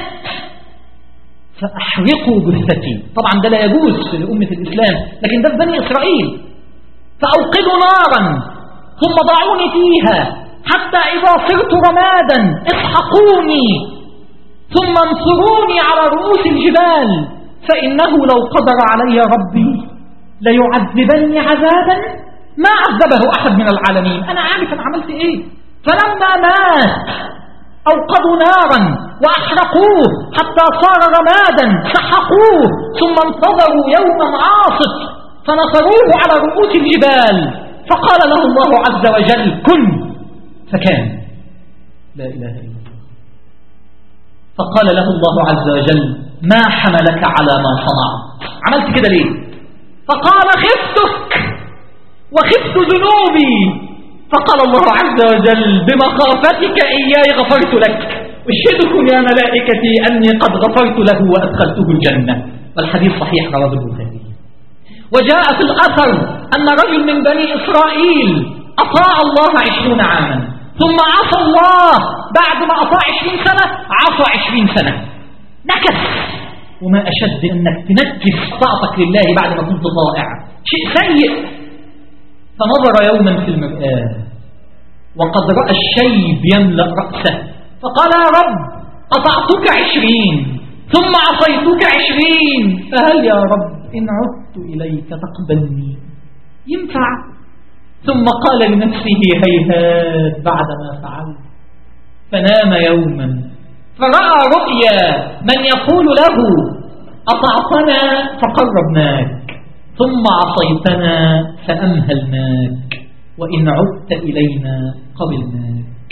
فأحرقوا جثتي طبعا ده لا يجوز في أمة الإسلام لكن ده في بني إسرائيل فأوقدوا نارا ثم ضعوني فيها حتى إذا صرت رمادا اسحقوني ثم انصروني على رؤوس الجبال فإنه لو قدر علي ربي ليعذبني عذابا ما عذبه أحد من العالمين أنا عارف أنا عملت إيه فلما مات أوقدوا نارا وأحرقوه حتى صار رمادا سحقوه ثم انتظروا يوما عاصف فنصروه على رؤوس الجبال فقال له الله عز وجل كن فكان لا إله إلا الله فقال له الله عز وجل ما حملك على ما صنعت عملت كده ليه فقال خفتك وخفت ذنوبي فقال الله عز وجل بمخافتك إياي غفرت لك أشهدكم يا ملائكتي أني قد غفرت له وأدخلته الجنة والحديث صحيح رواه البخاري وجاء في الأثر أن رجل من بني إسرائيل أطاع الله عشرون عاما ثم عصى الله بعد ما أطاع عشرين سنة عصى عشرين سنة نكس وما أشد أنك تنكس طاعتك لله بعد ما كنت ضائع شيء سيء فنظر يوما في المرآة وقد رأى الشيب يملأ رأسه فقال يا رب قطعتك عشرين ثم عصيتك عشرين فهل يا رب إن عدت إليك تقبلني ينفع ثم قال لنفسه هيهات بعد ما فعلت فنام يوما فرأى رؤيا من يقول له أطعتنا فقربناك ثم عصيتنا فأمهلناك وإن عدت إلينا قبلناك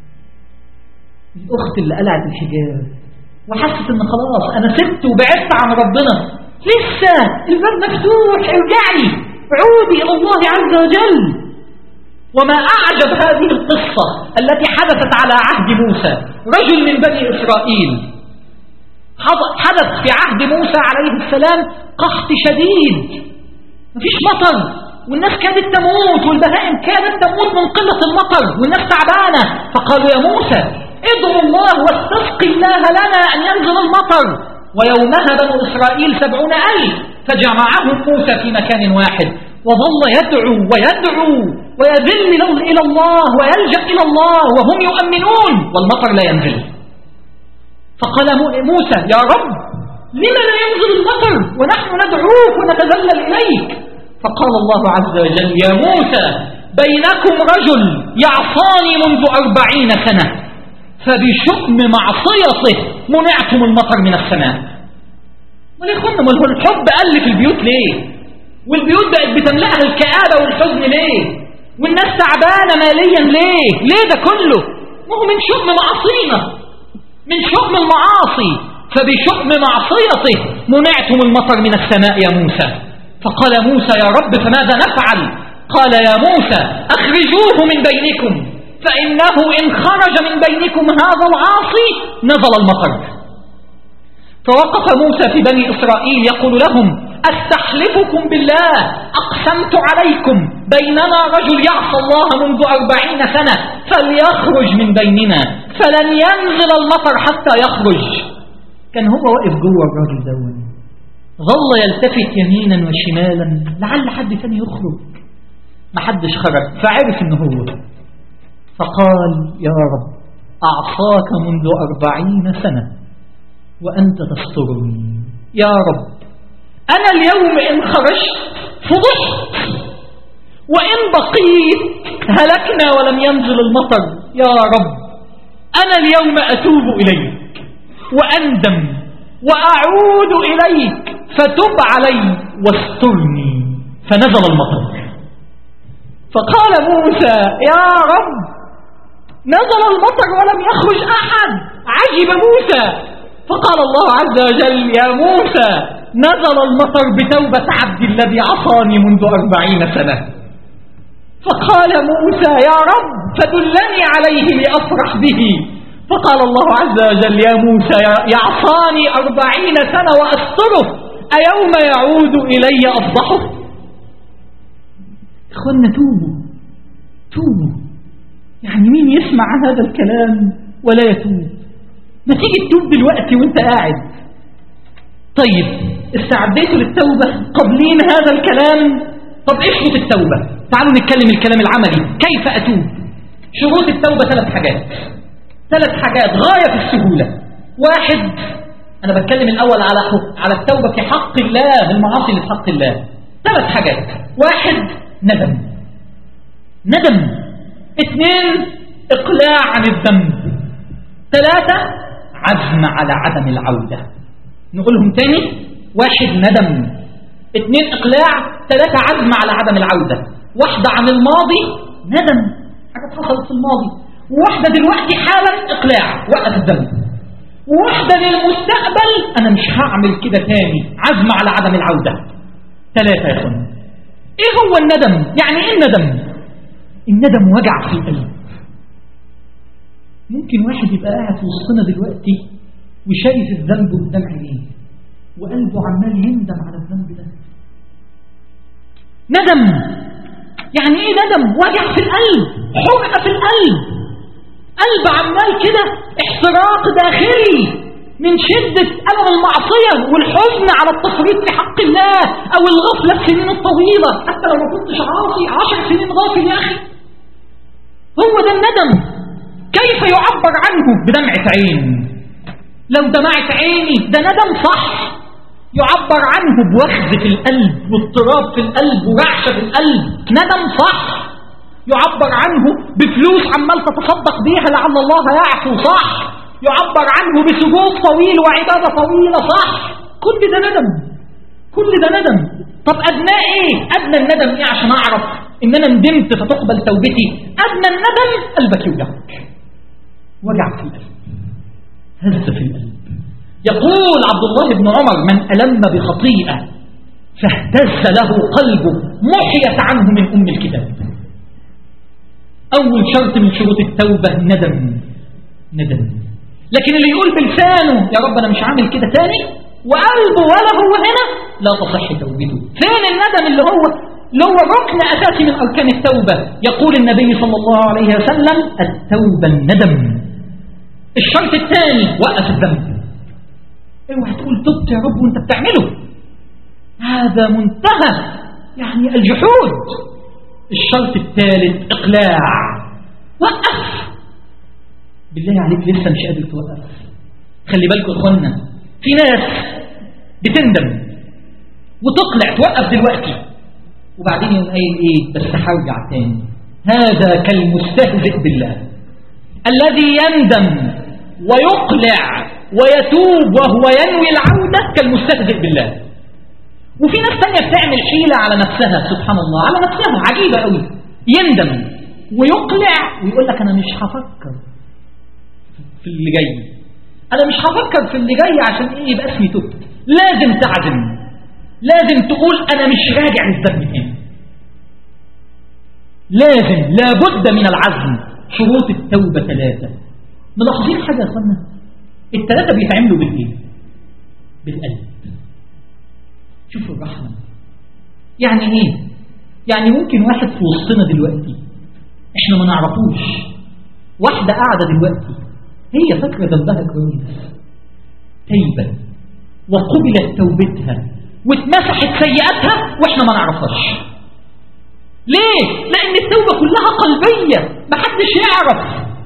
الأخت اللي قلعت الحجاب وحست ان خلاص انا سبت وبعدت عن ربنا لسه الباب مفتوح ارجعي عودي الى الله عز وجل وما اعجب هذه القصة التي حدثت على عهد موسى رجل من بني اسرائيل حدث في عهد موسى عليه السلام قحط شديد مفيش مطر والناس كانت تموت والبهائم كانت تموت من قلة المطر والناس تعبانة فقالوا يا موسى ادعوا الله واستسقي الله لنا أن ينزل المطر ويومها بنو إسرائيل سبعون ألف فجمعهم موسى في مكان واحد وظل يدعو ويدعو ويذل إلى الله ويلجأ إلى الله وهم يؤمنون والمطر لا ينزل فقال موسى يا رب لما لا ينزل المطر ونحن ندعوك ونتذلل إليك فقال الله عز وجل يا موسى بينكم رجل يعصاني منذ أربعين سنة فبشؤم معصيته منعتم المطر من السماء ما يخون ما هو الحب قل في البيوت ليه والبيوت بقت بتملأها الكآبة والحزن ليه والناس تعبانة ماليا ليه ليه ده كله ما هو من شؤم معصينا من شؤم المعاصي فبشؤم معصيته منعتم المطر من السماء يا موسى فقال موسى يا رب فماذا نفعل قال يا موسى أخرجوه من بينكم فإنه إن خرج من بينكم هذا العاصي نزل المطر فوقف موسى في بني إسرائيل يقول لهم أستحلفكم بالله أقسمت عليكم بيننا رجل يعصى الله منذ أربعين سنة فليخرج من بيننا فلن ينزل المطر حتى يخرج كان هو واقف جوه الراجل دون ظل يلتفت يمينا وشمالا لعل حد ثاني يخرج ما حدش خرج فعرف انه هو فقال يا رب أعصاك منذ أربعين سنة وأنت تسترني يا رب أنا اليوم إن خرجت فضحت وإن بقيت هلكنا ولم ينزل المطر يا رب أنا اليوم أتوب إليك وأندم وأعود إليك فتب علي واسترني فنزل المطر فقال موسى يا رب نزل المطر ولم يخرج أحد عجب موسى فقال الله عز وجل يا موسى نزل المطر بتوبة عبد الذي عصاني منذ أربعين سنة فقال موسى يا رب فدلني عليه لأفرح به فقال الله عز وجل يا موسى يعصاني أربعين سنة وأستره أيوم يعود إلي أفضحه إخوانا توبوا توبوا يعني مين يسمع هذا الكلام ولا يتوب ما تيجي تتوب دلوقتي وانت قاعد طيب استعديتوا للتوبة قبلين هذا الكلام طب ايش شروط التوبة تعالوا نتكلم الكلام العملي كيف أتوب شروط التوبة ثلاث حاجات ثلاث حاجات غاية في السهولة واحد أنا بتكلم الأول على حق على التوبة في حق الله بالمعاصي اللي في حق الله ثلاث حاجات واحد ندم ندم اثنين اقلاع عن الذنب ثلاثة عزم على عدم العودة نقولهم تاني واحد ندم اثنين اقلاع ثلاثة عزم على عدم العودة واحدة عن الماضي ندم حاجة حصلت في الماضي وواحدة دلوقتي حالا اقلاع وقت الذنب وواحدة للمستقبل انا مش هعمل كده تاني عزم على عدم العودة ثلاثة يا اخوان ايه هو الندم يعني ايه الندم الندم وجع في القلب ممكن واحد يبقى قاعد في وسطنا دلوقتي وشايف الذنب قدام عينيه وقلبه عمال يندم على الذنب ده ندم يعني ايه ندم وجع في القلب حرقة في القلب قلب عمال كده احتراق داخلي من شدة ألم المعصية والحزن على التفريط في حق الله أو الغفلة السنين الطويلة حتى لو ما كنتش عاصي عشر سنين غافل يا أخي هو ده الندم كيف يعبر عنه بدمعة عين لو دمعت عيني ده ندم صح يعبر عنه بوخز في القلب واضطراب في القلب ورعشة في القلب ندم صح يعبر عنه بفلوس عمال تتصدق بيها لعل الله يعفو صح يعبر عنه بسجود طويل وعبادة طويلة صح كل ده ندم كل ده ندم طب أدناه إيه أدنى الندم إيه عشان أعرف إن أنا ندمت فتقبل توبتي أدنى الندم قلبك يوجعك وجع في القلب هز في القلب يقول عبد الله بن عمر من ألم بخطيئة فاهتز له قلبه محيت عنه من أم الكتاب أول شرط من شروط التوبة ندم ندم لكن اللي يقول بلسانه يا رب أنا مش عامل كده تاني وقلبه ولا هو هنا لا تصح توبته فين الندم اللي هو اللي هو ركن أساسي من أركان التوبة يقول النبي صلى الله عليه وسلم التوبة الندم الشرط الثاني وقف الذنب اوعى تقول تبت يا رب وانت بتعمله هذا منتهى يعني الجحود الشرط الثالث اقلاع وقف بالله عليك لسه مش قادر توقف خلي بالكم اخوانا في ناس بتندم وتقلع توقف دلوقتي وبعدين يقوم قايل ايه بس هرجع تاني هذا كالمستهزئ بالله الذي يندم ويقلع ويتوب وهو ينوي العودة كالمستهزئ بالله وفي ناس تانية بتعمل حيلة على نفسها سبحان الله على نفسها عجيبة قوي يندم ويقلع ويقول لك أنا مش هفكر في اللي جاي أنا مش هفكر في اللي جاي عشان إيه يبقى اسمي تبت لازم تعزم لازم تقول أنا مش راجع للذنب تاني لازم لابد من العزم شروط التوبة ثلاثة ملاحظين حاجة يا أخوانا الثلاثة بيتعملوا بالإيه بالقلب شوفوا الرحمة يعني إيه يعني ممكن واحد في وسطنا دلوقتي إحنا ما نعرفوش واحدة قاعدة دلوقتي هي فاكرة ذنبها كويس تيبة وقبلت توبتها واتمسحت سيئاتها واحنا ما نعرفهاش ليه؟ لأن التوبة كلها قلبية محدش يعرف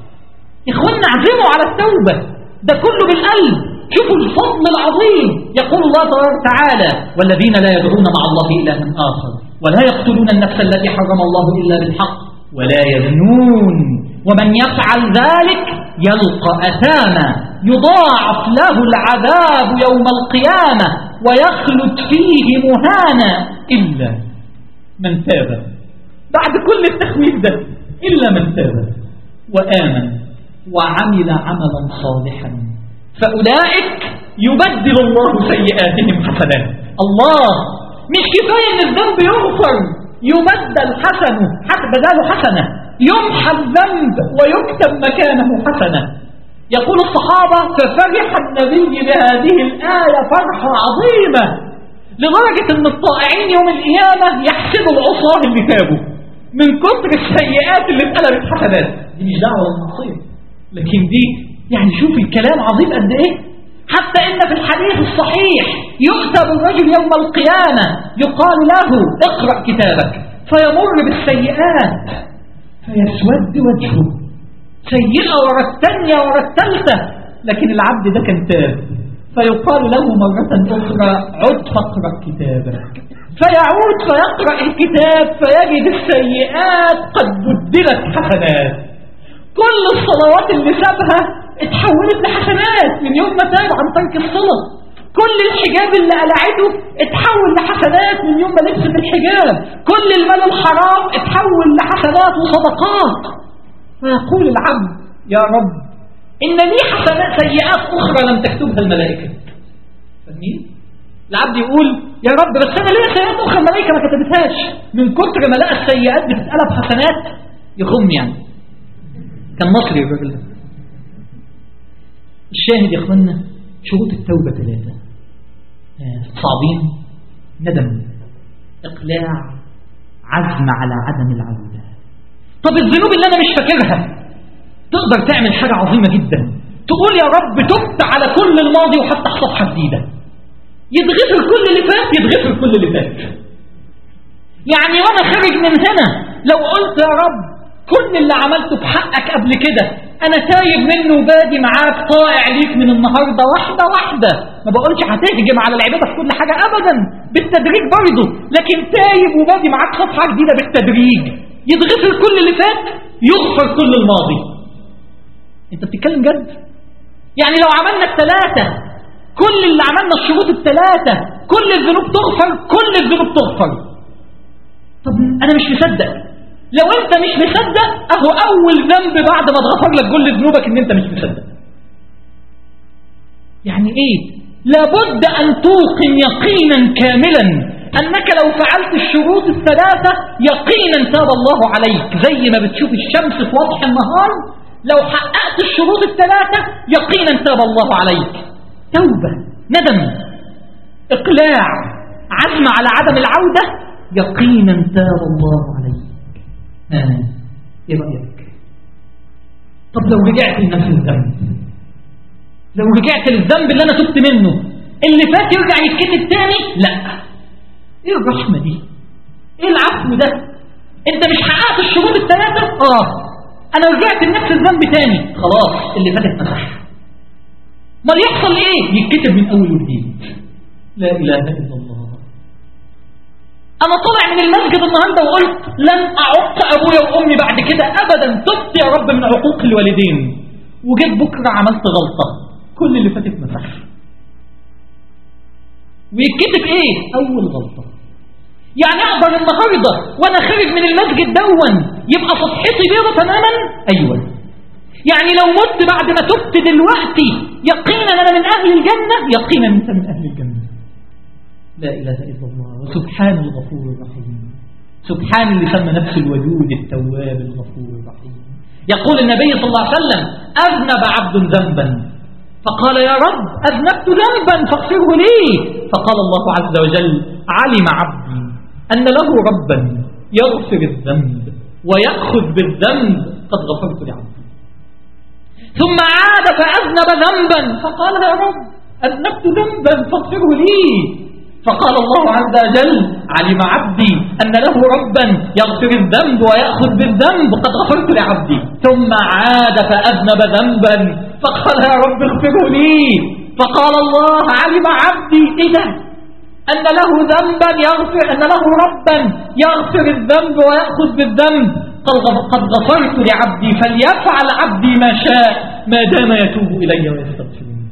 يا اخوانا اعزموا على التوبة ده كله بالقلب شوفوا الفضل العظيم يقول الله تبارك وتعالى والذين لا يدعون مع الله إلها آخر ولا يقتلون النفس التي حرم الله إلا بالحق ولا يزنون ومن يفعل ذلك يلقى أثاما يضاعف له العذاب يوم القيامة ويخلد فيه مهانا إلا من تاب بعد كل التخويف ده إلا من تاب وآمن وعمل عملا صالحا فأولئك يبدل الله سيئاتهم حسنات الله مش كفاية ان الذنب يغفر يبدل حسنه بداله حسنة يمحى الذنب ويكتب مكانه حسنة يقول الصحابة ففرح النبي بهذه الآية فرحة عظيمة لدرجة ان الطائعين يوم القيامة يحسبوا العصاه اللي تابوا من كتر السيئات اللي اتقلبت حسنات دي مش دعوة للمعصية لكن دي يعني شوف الكلام عظيم قد ايه حتى ان في الحديث الصحيح يكتب الرجل يوم القيامة يقال له اقرأ كتابك فيمر بالسيئات فيسود وجهه سيئة ورا الثانية ورا الثالثة لكن العبد ده كان تاب فيقال له مرة أخرى عد فاقرأ كتابك فيعود فيقرأ الكتاب فيجد السيئات قد بدلت حسنات كل الصلوات اللي سابها اتحولت لحسنات من يوم ما تاب عن ترك الصلاة كل الحجاب اللي قلعته اتحول لحسنات من يوم ما لبست الحجاب كل المال الحرام اتحول لحسنات وصدقات فيقول العبد يا رب إن لي حسنات سيئات أخرى لم تكتبها الملائكة فاهمين؟ العبد يقول يا رب بس أنا ليه سيئات أخرى الملائكة ما كتبتهاش من كتر ما لقى السيئات بتتقلب حسنات يخم يعني كان مصري الراجل ده الشاهد يا اخوانا شروط التوبة ثلاثة صعبين ندم إقلاع عزم على عدم العودة طب الذنوب اللي أنا مش فاكرها تقدر تعمل حاجة عظيمة جدا تقول يا رب تبت على كل الماضي وهفتح صفحة جديدة يتغفر كل اللي فات يتغفر كل اللي فات يعني وانا خارج من هنا لو قلت يا رب كل اللي عملته بحقك قبل كده انا تايب منه وبادي معاك طائع ليك من النهاردة واحدة واحدة ما بقولش هتهجم على العبادة في كل حاجة ابدا بالتدريج برضه لكن تايب وبادي معاك صفحة جديدة بالتدريج يتغفر كل اللي فات يغفر كل الماضي انت بتتكلم جد يعني لو عملنا الثلاثة كل اللي عملنا الشروط الثلاثة كل الذنوب تغفر كل الذنوب تغفر طب انا مش مصدق لو انت مش مصدق اهو اول ذنب بعد ما اتغفر لك كل ذنوبك ان انت مش مصدق يعني ايه لابد ان توقن يقينا كاملا انك لو فعلت الشروط الثلاثة يقينا تاب الله عليك زي ما بتشوف الشمس في وضح النهار لو حققت الشروط الثلاثة يقينا تاب الله عليك توبة ندم اقلاع عزم على عدم العودة يقينا تاب الله عليك آه. ايه رأيك طب لو رجعت لنفس الذنب لو رجعت للذنب اللي انا تبت منه اللي فات يرجع يتكتب تاني لا ايه الرحمة دي ايه العفو ده انت مش حققت الشروط الثلاثة اه انا رجعت لنفس الذنب تاني خلاص اللي فات اتمسح ما يحصل ايه يتكتب من اول وجديد لا اله الا الله انا طالع من المسجد النهاردة وقلت لن اعق ابويا وامي بعد كده ابدا تبت يا رب من عقوق الوالدين وجيت بكرة عملت غلطة كل اللي فاتت مسح ويتكتب ايه اول غلطة يعني اقدر النهاردة وانا خارج من المسجد دون يبقى صفحتي بيضة تماما ايوه يعني لو مت بعد ما تبت دلوقتي يقينا انا من اهل الجنة يقينا انت من اهل الجنة لا اله الا الله وسبحان الغفور الرحيم سبحان اللي سمى نفسه الودود التواب الغفور الرحيم يقول النبي صلى الله عليه وسلم اذنب عبد ذنبا فقال يا رب أذنبت ذنبا فاغفره لي فقال الله عز وجل علم عبدي أن له ربا يغفر الذنب ويأخذ بالذنب قد غفرت لعبدي ثم عاد فأذنب ذنبا فقال يا رب أذنبت ذنبا فاغفره لي فقال الله عز وجل علم عبدي أن له ربا يغفر الذنب ويأخذ بالذنب قد غفرت لعبدي ثم عاد فأذنب ذنبا فقال يا رب اغفره لي فقال الله علم عبدي إذا أن له ذنبا يغفر أن له ربا يغفر الذنب ويأخذ بالذنب قد غفرت لعبدي فليفعل عبدي ما شاء ما دام يتوب إلي ويستغفرني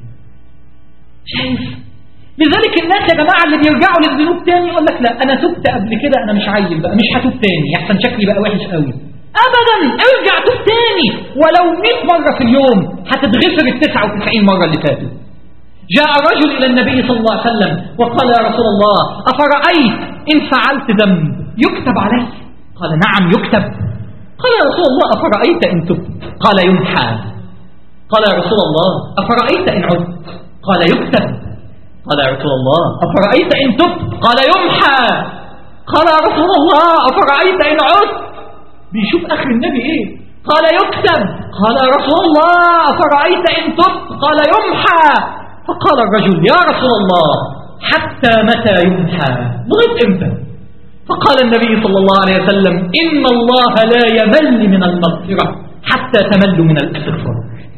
شايف لذلك الناس يا جماعة اللي بيرجعوا للذنوب تاني يقول لك لا أنا تبت قبل كده أنا مش عيل بقى مش هتوب تاني يحسن شكلي بقى وحش قوي أبدا ارجع توب تاني ولو 100 مرة في اليوم هتتغفر ال 99 مرة اللي فاتوا جاء رجل إلى النبي صلى الله عليه وسلم وقال يا رسول الله أفرأيت إن فعلت ذنب يكتب علي قال نعم يكتب قال يا رسول الله أفرأيت إن تبت قال يمحى قال يا رسول الله أفرأيت إن عدت قال يكتب قال يا رسول الله أفرأيت إن تبت قال يمحى قال يا رسول الله أفرأيت إن عدت بيشوف آخر النبي إيه قال يكتب قال يا رسول الله أفرأيت إن تبت قال يمحى فقال الرجل يا رسول الله حتى متى يمحى لغاية امتى فقال النبي صلى الله عليه وسلم إن الله لا يمل من المغفرة حتى تمل من الاستغفار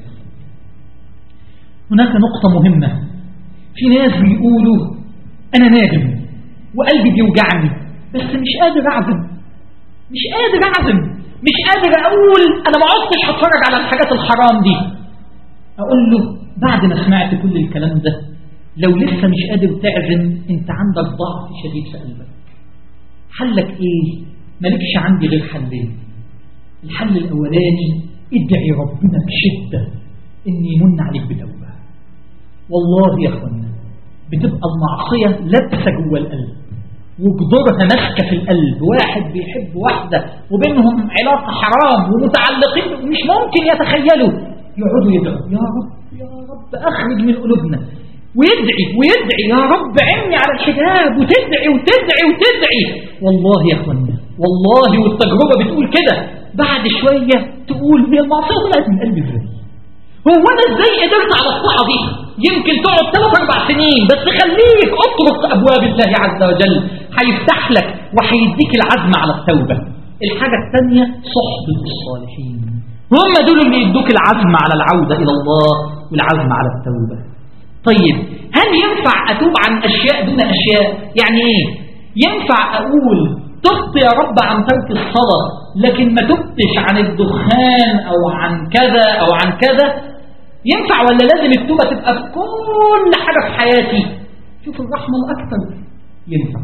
هناك نقطة مهمة في ناس بيقولوا أنا نادم وقلبي بيوجعني بس مش قادر أعزم مش قادر أعزم مش قادر أقول أنا ما عدتش هتفرج على الحاجات الحرام دي أقول له بعد ما سمعت كل الكلام ده لو لسه مش قادر تعزم انت عندك ضعف شديد في قلبك حلك ايه مالكش عندي غير حلين الحل الاولاني ادعي ربنا بشدة ان يمن عليك بتوبة والله يا اخوانا بتبقى المعصية لابسة جوه القلب وجذورها ماسكة في القلب واحد بيحب واحدة وبينهم علاقة حرام ومتعلقين مش ممكن يتخيلوا يقعدوا يدعوا يا رب يا رب أخرج من قلوبنا ويدعي ويدعي يا رب عيني على الحجاب وتدعي وتدعي وتدعي والله يا اخوانا والله والتجربة بتقول كده بعد شوية تقول هي المعصية طلعت من قلبي ازاي هو انا ازاي قدرت على الطاعه دي يمكن تقعد ثلاث اربع سنين بس خليك اطرق ابواب الله عز وجل هيفتح لك وهيديك العزم على التوبه الحاجه الثانيه صحبه الصالحين هم دول اللي يدوك العزم على العوده الى الله والعزم على التوبه طيب هل ينفع اتوب عن اشياء دون اشياء يعني ايه ينفع اقول تبت يا رب عن ترك الصلاه لكن ما تبتش عن الدخان او عن كذا او عن كذا ينفع ولا لازم التوبة تبقى في كل حاجة في حياتي شوف الرحمة الأكثر ينفع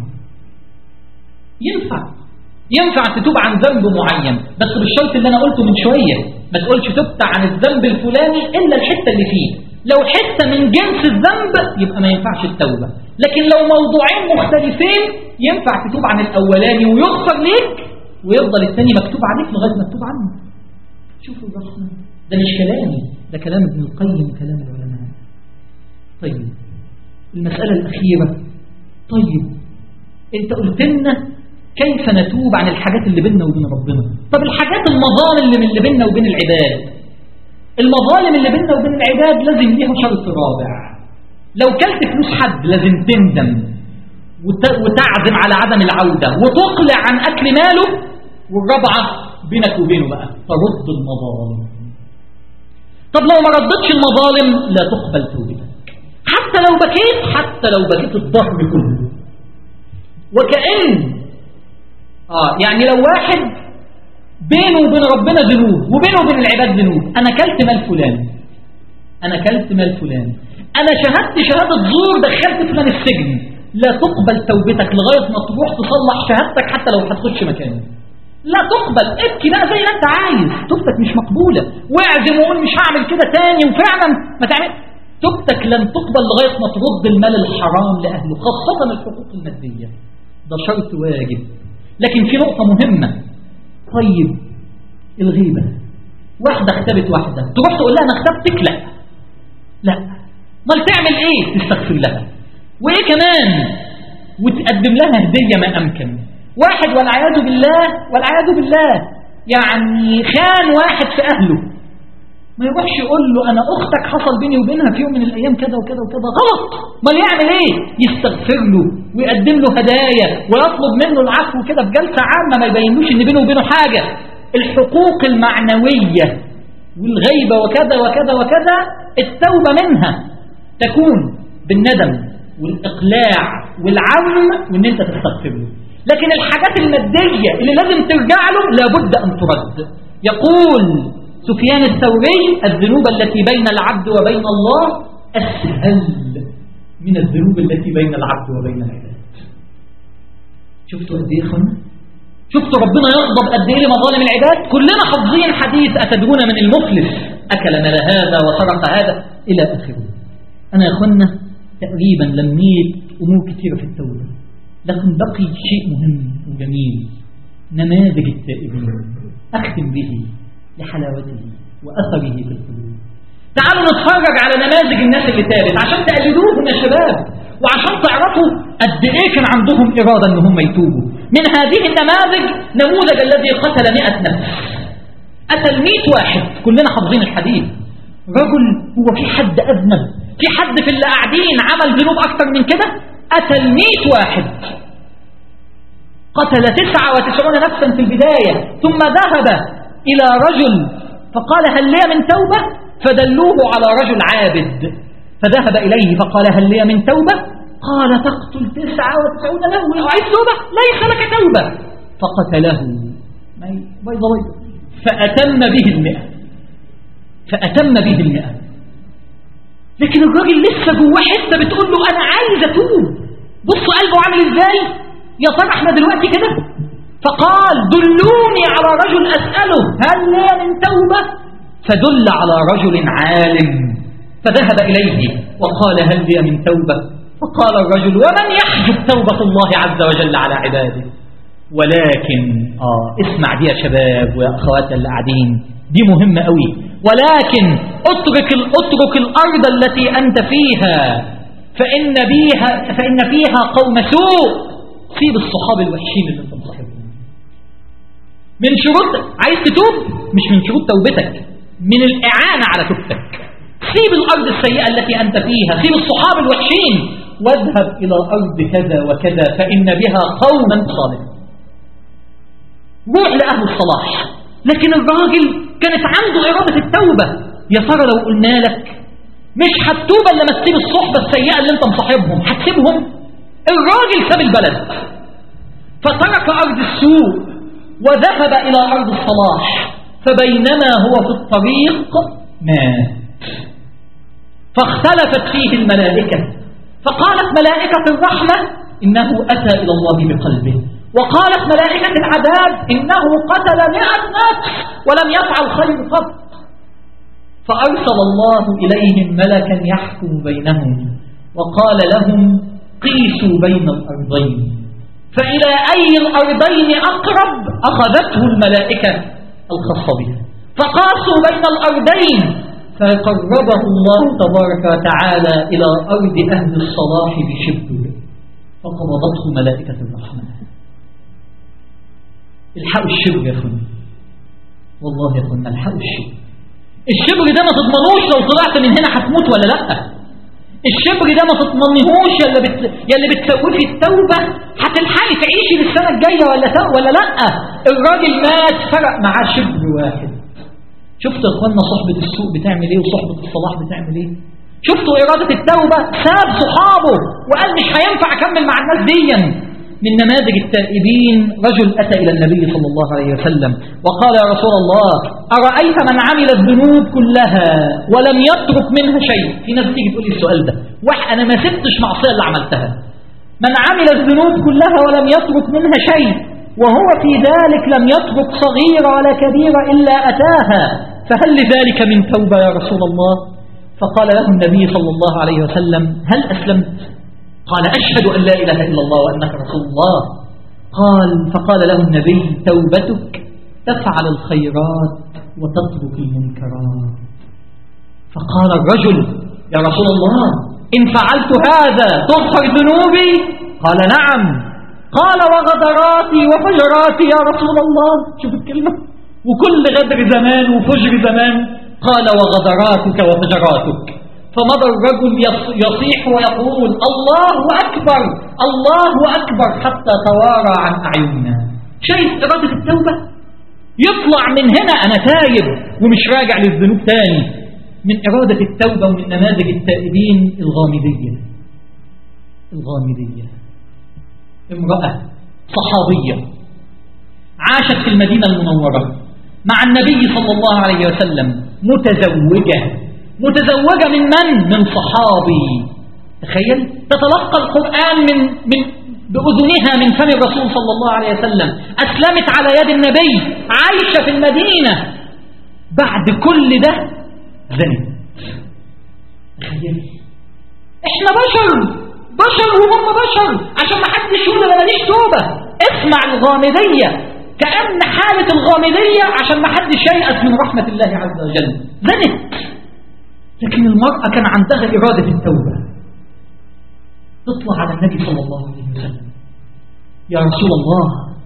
ينفع ينفع تتوب عن ذنب معين بس بالشرط اللي أنا قلته من شوية ما تقولش تبت عن الذنب الفلاني إلا الحتة اللي فيه لو حتة من جنس الذنب يبقى ما ينفعش التوبة لكن لو موضوعين مختلفين ينفع تتوب عن الأولاني ويغفر ليك ويفضل الثاني مكتوب عليك لغاية ما تتوب عنه شوفوا الرحمة ده مش كلامي ده كلام ابن القيم وكلام العلماء طيب المسألة الأخيرة طيب انت قلت لنا كيف نتوب عن الحاجات اللي بيننا وبين ربنا طب الحاجات المظالم اللي من اللي بيننا وبين العباد المظالم اللي بيننا وبين العباد لازم ليها شرط رابع لو كلت فلوس حد لازم تندم وتعزم على عدم العودة وتقلع عن أكل ماله والرابعة بينك وبينه بقى ترد المظالم طب لو ما ردتش المظالم لا تقبل توبتك حتى لو بكيت حتى لو بكيت الظهر كله وكأن آه يعني لو واحد بينه وبين ربنا ذنوب وبينه وبين العباد ذنوب أنا كلت مال فلان أنا كلت مال فلان أنا شهدت شهادة زور دخلت فلان السجن لا تقبل توبتك لغاية ما تروح تصلح شهادتك حتى لو هتخش مكانه لا تقبل ابكي بقى زي ما انت عايز توبتك مش مقبولة واعزم وقول مش هعمل كده تاني وفعلا ما تعمل توبتك لن تقبل لغاية ما ترد المال الحرام لأهله خاصة الحقوق المادية ده شرط واجب لكن في نقطة مهمة طيب الغيبة واحدة اختبت واحدة تروح تقول لها أنا اختبتك لا لا امال تعمل ايه تستغفر لها وايه كمان وتقدم لها هدية ما أمكن واحد والعياذ بالله والعياذ بالله يعني خان واحد في أهله ما يروحش يقول له أنا أختك حصل بيني وبينها في يوم من الأيام كذا وكذا وكذا غلط ما يعمل إيه يستغفر له ويقدم له هدايا ويطلب منه العفو كده في جلسة عامة ما يبينوش إن بينه وبينه حاجة الحقوق المعنوية والغيبة وكذا وكذا وكذا التوبة منها تكون بالندم والإقلاع والعزم وإن أنت تستغفر له لكن الحاجات المادية اللي لازم ترجع له لابد أن ترد يقول سفيان الثوري الذنوب التي بين العبد وبين الله أسهل من الذنوب التي بين العبد وبين العباد شفتوا قد ايه خلنا شفتوا ربنا يغضب قد ايه لمظالم العباد كلنا حافظين حديث أتدرون من المفلس أكل مال هذا وسرق هذا إلى آخره أنا يا أخوانا تقريبا لميت أمور كثيرة في التوبة لكن بقي شيء مهم وجميل نماذج التائبين أختم به لحلاوته وأثره في القلوب تعالوا نتفرج على نماذج الناس اللي تابت عشان تقلدوهم يا شباب وعشان تعرفوا قد ايه كان عندهم إرادة ان هم يتوبوا من هذه النماذج نموذج الذي قتل مئة نفس قتل مئة واحد كلنا حافظين الحديث رجل هو في حد أذنب في حد في اللي قاعدين عمل ذنوب أكثر من كده قتل مئة واحد قتل تسعة وتسعون نفسا في البداية ثم ذهب إلى رجل فقال هل لي من توبة فدلوه على رجل عابد فذهب إليه فقال هل لي من توبة قال تقتل تسعة وتسعون نوي وعيد توبة ليس لك توبة فقتله بيض بيض فأتم به المئة فأتم به المئة لكن الراجل لسه جواه حته بتقول له انا عايز اتوب بصوا قلبه عامل ازاي يا ترى احنا دلوقتي كده فقال دلوني على رجل اساله هل لي من توبه فدل على رجل عالم فذهب اليه وقال هل لي من توبه فقال الرجل ومن يحجب توبه الله عز وجل على عباده ولكن اه اسمع دي يا شباب ويا اخوات اللي قاعدين دي مهمه قوي ولكن اترك اترك الأرض التي أنت فيها فإن, بيها فإن فيها قوم سوء سيب الصحاب الوحشين اللي انت مصاحبهم من شروط عايز تتوب مش من شروط توبتك من الإعانة على توبتك سيب الأرض السيئة التي أنت فيها سيب الصحاب الوحشين واذهب إلى أرض كذا وكذا فإن بها قوما صالحين روح لأهل الصلاح لكن الراجل كانت عنده إرادة التوبة يا ترى لو قلنا لك مش هتتوب الا لما تسيب الصحبة السيئة اللي انت مصاحبهم هتسيبهم الراجل ساب البلد فترك أرض السوء وذهب إلى أرض الصلاح فبينما هو في الطريق مات فاختلفت فيه الملائكة فقالت ملائكة الرحمة إنه أتى إلى الله بقلبه وقالت ملائكة العذاب إنه قتل مئة نفس ولم يفعل خير قط فأرسل الله إليهم ملكا يحكم بينهم وقال لهم قيسوا بين الأرضين فإلى أي الأرضين أقرب أخذته الملائكة الخاصة بها فقاسوا بين الأرضين فقربه الله تبارك وتعالى إلى أرض أهل الصلاح بشبه فقبضته ملائكة الرحمن الحقوا الشبر يا أخوان والله يا أخوان الحقوا الشبر الشبر ده ما تضمنوش لو طلعت من هنا هتموت ولا لا الشبر ده ما تضمنهوش يلي بت... يلي بتسوفي التوبة هتلحقي تعيشي للسنة الجاية ولا ت... ولا لا الراجل مات فرق معاه شبر واحد شفتوا يا اخوانا صحبة السوء بتعمل ايه وصحبة الصلاح بتعمل ايه شفتوا إرادة التوبة ساب صحابه وقال مش هينفع أكمل مع الناس ديا من نماذج التائبين رجل أتى إلى النبي صلى الله عليه وسلم وقال يا رسول الله أرأيت من عمل الذنوب كلها ولم يترك منها شيء في ناس تيجي تقول لي السؤال ده واحد أنا ما سبتش معصية اللي عملتها من عمل الذنوب كلها ولم يترك منها شيء وهو في ذلك لم يترك صغيرة ولا كبيرة إلا أتاها فهل لذلك من توبة يا رسول الله فقال له النبي صلى الله عليه وسلم هل أسلمت قال أشهد أن لا إله إلا الله وأنك رسول الله قال فقال له النبي توبتك تفعل الخيرات وتترك المنكرات فقال الرجل يا رسول الله إن فعلت هذا تغفر ذنوبي قال نعم قال وغدراتي وفجراتي يا رسول الله شوف الكلمة وكل غدر زمان وفجر زمان قال وغدراتك وفجراتك فمضى الرجل يصيح ويقول الله أكبر الله أكبر حتى توارى عن أعيننا شايف إرادة التوبة يطلع من هنا أنا تايب ومش راجع للذنوب تاني من إرادة التوبة ومن نماذج التائبين الغامدية الغامدية امرأة صحابية عاشت في المدينة المنورة مع النبي صلى الله عليه وسلم متزوجة متزوجة من من؟ من صحابي تخيل تتلقى القرآن من, من بأذنها من فم الرسول صلى الله عليه وسلم أسلمت على يد النبي عايشة في المدينة بعد كل ده زنت تخيل احنا بشر بشر وهم بشر عشان ما حدش يقول انا ماليش توبة اسمع الغامدية كأن حالة الغامدية عشان ما حدش ييأس من رحمة الله عز وجل زنت لكن المرأة كان عندها إرادة التوبة تطلع على النبي صلى الله عليه وسلم يا رسول الله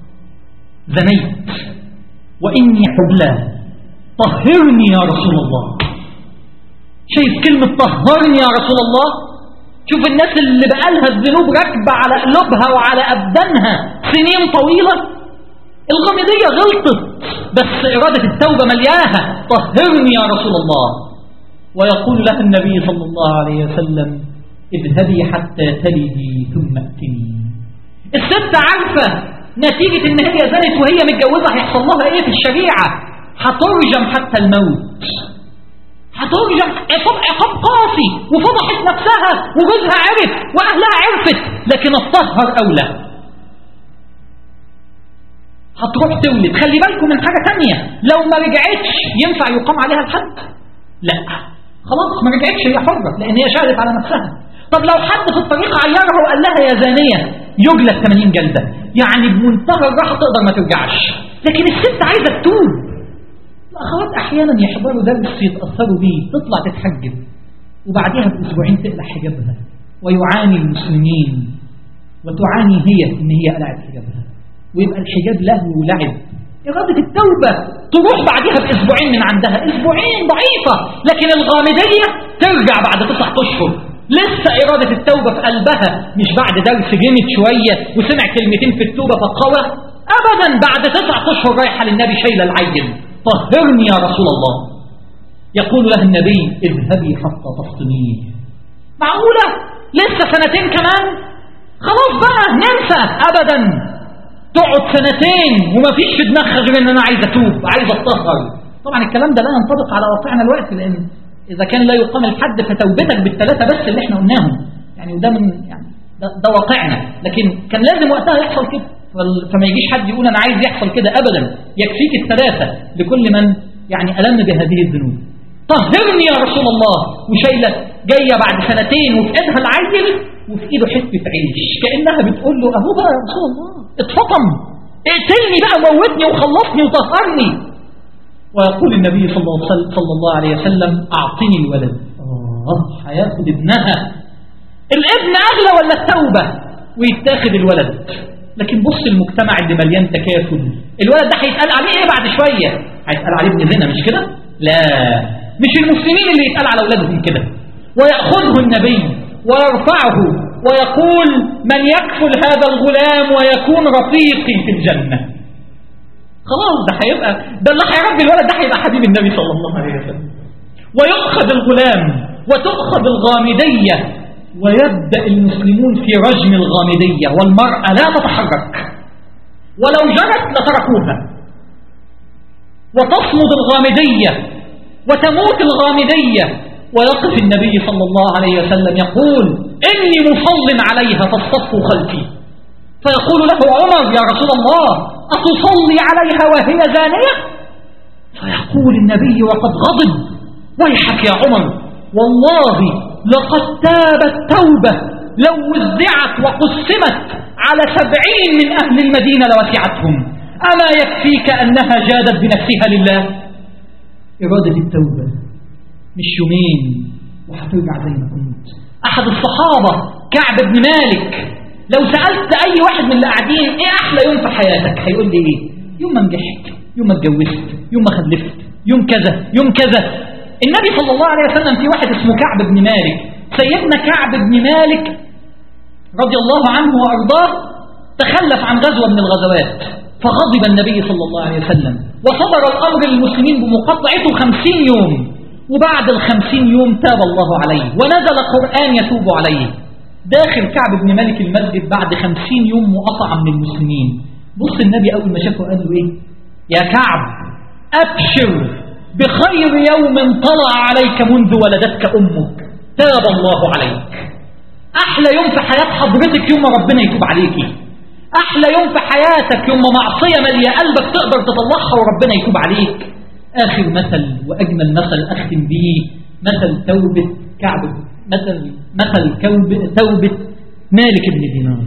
زنيت وإني حبلى طهرني يا رسول الله شايف كلمة طهرني يا رسول الله شوف الناس اللي بقالها الذنوب راكبة على قلوبها وعلى أبدانها سنين طويلة الغمدية غلطت بس إرادة التوبة ملياها طهرني يا رسول الله ويقول لها النبي صلى الله عليه وسلم اذهبي حتى تلدي ثم ائتني الست عارفة نتيجة ان هي زنت وهي متجوزة هيحصل لها ايه في الشريعة هترجم حتى الموت هترجم عقاب عقاب قاسي وفضحت نفسها وجوزها عرف واهلها عرفت لكن الطهر اولى هتروح تولد خلي بالكم من حاجة تانية لو ما رجعتش ينفع يقام عليها الحد لا خلاص ما رجعتش هي حرة لان هي شهدت على نفسها طب لو حد في الطريق عيرها وقال لها يا زانية يجلد 80 جلدة يعني بمنتهى الراحة تقدر ما ترجعش لكن الست عايزة تتوب الأخوات أحيانا يحضروا درس يتأثروا بيه تطلع تتحجب وبعدها بأسبوعين تقلع حجابها ويعاني المسلمين وتعاني هي إن هي قلعت حجابها ويبقى الحجاب لهو ولعب إرادة التوبة تروح بعدها بأسبوعين من عندها أسبوعين ضعيفة لكن الغامدية ترجع بعد تسعة أشهر لسه إرادة التوبة في قلبها مش بعد درس جمد شوية وسمع كلمتين في التوبة فقوى أبدا بعد تسعة أشهر رايحة للنبي شايلة العين طهرني يا رسول الله يقول لها النبي اذهبي حتى تفطميه معقولة لسه سنتين كمان خلاص بقى ننسى أبدا تقعد سنتين وما فيش في دماغها غير ان انا عايز اتوب عايز اتطهر طبعا الكلام ده لا ينطبق على واقعنا الوقت لان اذا كان لا يقام الحد فتوبتك بالثلاثه بس اللي احنا قلناهم يعني وده من يعني ده, ده واقعنا لكن كان لازم وقتها يحصل كده فما يجيش حد يقول انا عايز يحصل كده ابدا يكفيك الثلاثه لكل من يعني الم بهذه الذنوب طهرني يا رسول الله وشايله جايه بعد سنتين وفي ايدها العيل وفي ايده حته عيش كانها بتقول له اهو بقى يا رسول الله اتفطم اقتلني بقى موتني وخلصني وطهرني ويقول النبي صلى الله, صلى الله عليه وسلم أعطني الولد آه هياخد ابنها الابن أغلى ولا التوبة ويتاخد الولد لكن بص المجتمع اللي مليان تكافل الولد ده هيتقال عليه ايه بعد شوية هيتقال عليه ابن زنا مش كده لا مش المسلمين اللي يتقال على أولادهم كده ويأخذه النبي ويرفعه ويقول من يكفل هذا الغلام ويكون رفيقي في الجنة خلاص ده هيبقى ده اللي هيربي الولد ده هيبقى حبيب النبي صلى الله عليه وسلم ويؤخذ الغلام وتؤخذ الغامدية ويبدأ المسلمون في رجم الغامدية والمرأة لا تتحرك ولو جرت لتركوها وتصمد الغامدية وتموت الغامدية ويقف النبي صلى الله عليه وسلم يقول إني مصل عليها فالصف خلفي فيقول له عمر يا رسول الله أتصلي عليها وهي زانية فيقول النبي وقد غضب ويحك يا عمر والله لقد تابت توبة لو وزعت وقسمت على سبعين من أهل المدينة لوسعتهم أما يكفيك أنها جادت بنفسها لله إرادة التوبة مش يومين وهترجع زي ما كنت أحد الصحابة كعب بن مالك لو سألت أي واحد من اللي قاعدين إيه أحلى يوم في حياتك هيقول لي إيه يوم ما نجحت يوم ما اتجوزت يوم ما خلفت يوم كذا يوم كذا النبي صلى الله عليه وسلم في واحد اسمه كعب بن مالك سيدنا كعب بن مالك رضي الله عنه وأرضاه تخلف عن غزوة من الغزوات فغضب النبي صلى الله عليه وسلم وصدر الأمر للمسلمين بمقاطعته خمسين يوم وبعد الخمسين يوم تاب الله عليه ونزل قرآن يتوب عليه داخل كعب بن مالك المسجد بعد خمسين يوم مقاطعة من المسلمين بص النبي أول ما شافه قال له إيه يا كعب أبشر بخير يوم طلع عليك منذ ولدتك أمك تاب الله عليك أحلى يوم في حياة حضرتك يوم ما ربنا يتوب عليكي أحلى يوم في حياتك يوم معصية مالية قلبك تقدر تطلعها وربنا يتوب عليك آخر مثل وأجمل مثل أختم به مثل توبة كعب مثل مثل توبة مالك بن دينار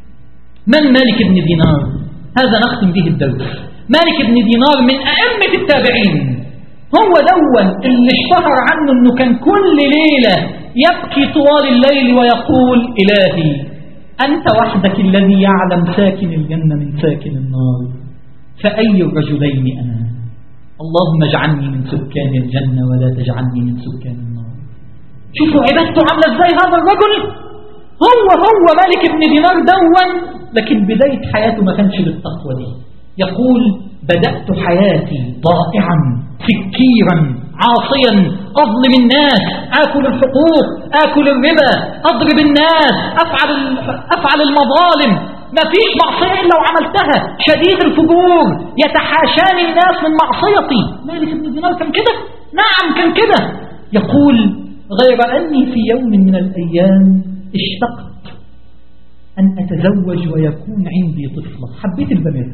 من مالك بن دينار هذا نختم به الدرس مالك بن دينار من أئمة التابعين هو دون اللي اشتهر عنه أنه كان كل ليلة يبكي طوال الليل ويقول إلهي أنت وحدك الذي يعلم ساكن الجنة من ساكن النار فأي الرجلين أنا اللهم اجعلني من سكان الجنة ولا تجعلني من سكان النار شوفوا عبادته عاملة ازاي هذا الرجل هو هو مالك ابن دينار دون لكن بداية حياته ما كانش بالتقوى دي يقول بدأت حياتي ضائعا سكيرا عاصيا أظلم الناس آكل الحقوق آكل الربا أضرب الناس أفعل, أفعل المظالم ما فيش معصية إلا وعملتها شديد الفجور يتحاشاني الناس من معصيتي مالك ابن دينار كان كده نعم كان كده يقول غير أني في يوم من الأيام اشتقت أن أتزوج ويكون عندي طفلة حبيت البنات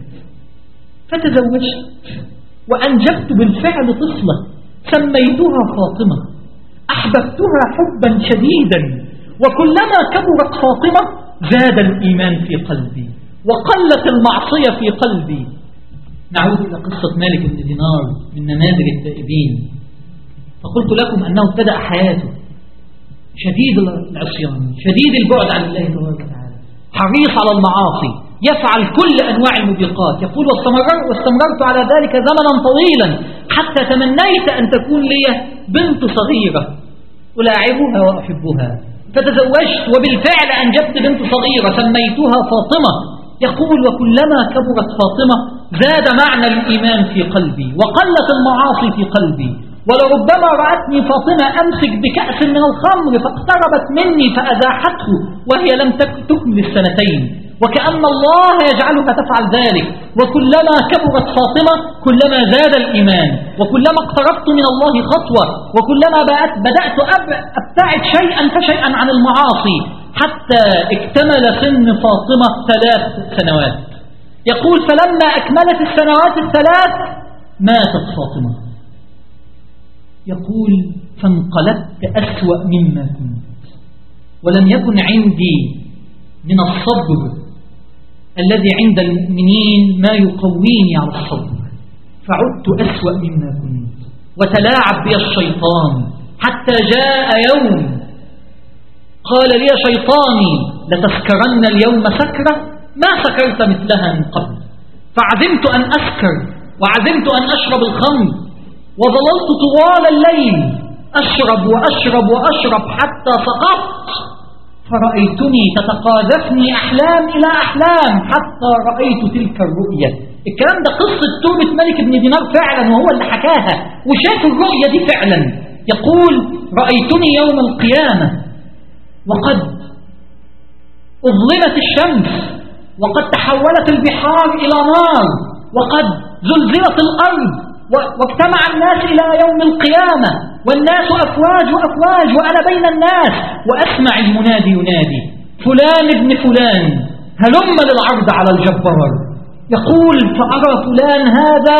فتزوجت وأنجبت بالفعل طفلة سميتها فاطمة أحببتها حبا شديدا وكلما كبرت فاطمة زاد الإيمان في قلبي وقلت المعصية في قلبي نعود إلى قصة مالك بن دينار من نماذج التائبين فقلت لكم أنه ابتدأ حياته شديد العصيان شديد البعد عن الله تبارك وتعالى حريص على المعاصي يفعل كل أنواع الموبقات يقول واستمرر واستمررت على ذلك زمنا طويلا حتى تمنيت أن تكون لي بنت صغيرة ألاعبها وأحبها فتزوجت وبالفعل أنجبت بنت صغيرة سميتها فاطمة يقول وكلما كبرت فاطمة زاد معنى الإيمان في قلبي وقلت المعاصي في قلبي ولربما رأتني فاطمة أمسك بكأس من الخمر فاقتربت مني فأزاحته وهي لم تكمل السنتين وكأن الله يجعلها تفعل ذلك وكلما كبرت فاطمة كلما زاد الإيمان وكلما اقتربت من الله خطوة وكلما بدأت أبتعد شيئا فشيئا عن المعاصي حتى اكتمل سن فاطمة ثلاث سنوات يقول فلما أكملت السنوات الثلاث ماتت فاطمة يقول فانقلبت أسوأ مما كنت ولم يكن عندي من الصبر الذي عند المؤمنين ما يقويني على الصبر فعدت أسوأ مما كنت وتلاعب بي الشيطان حتى جاء يوم قال لي شيطاني لتسكرن اليوم سكرة ما سكرت مثلها من قبل فعزمت أن أسكر وعزمت أن أشرب الخمر وظللت طوال الليل أشرب وأشرب وأشرب حتى سقطت فرأيتني تتقاذفني أحلام إلى أحلام حتى رأيت تلك الرؤية الكلام ده قصة توبة ملك بن دينار فعلا وهو اللي حكاها وشاف الرؤية دي فعلا يقول رأيتني يوم القيامة وقد أظلمت الشمس وقد تحولت البحار إلى نار وقد زلزلت الأرض واجتمع الناس إلى يوم القيامة والناس أفواج وأفواج وأنا بين الناس وأسمع المنادي ينادي فلان ابن فلان هلم للعرض على الجبار يقول فأرى فلان هذا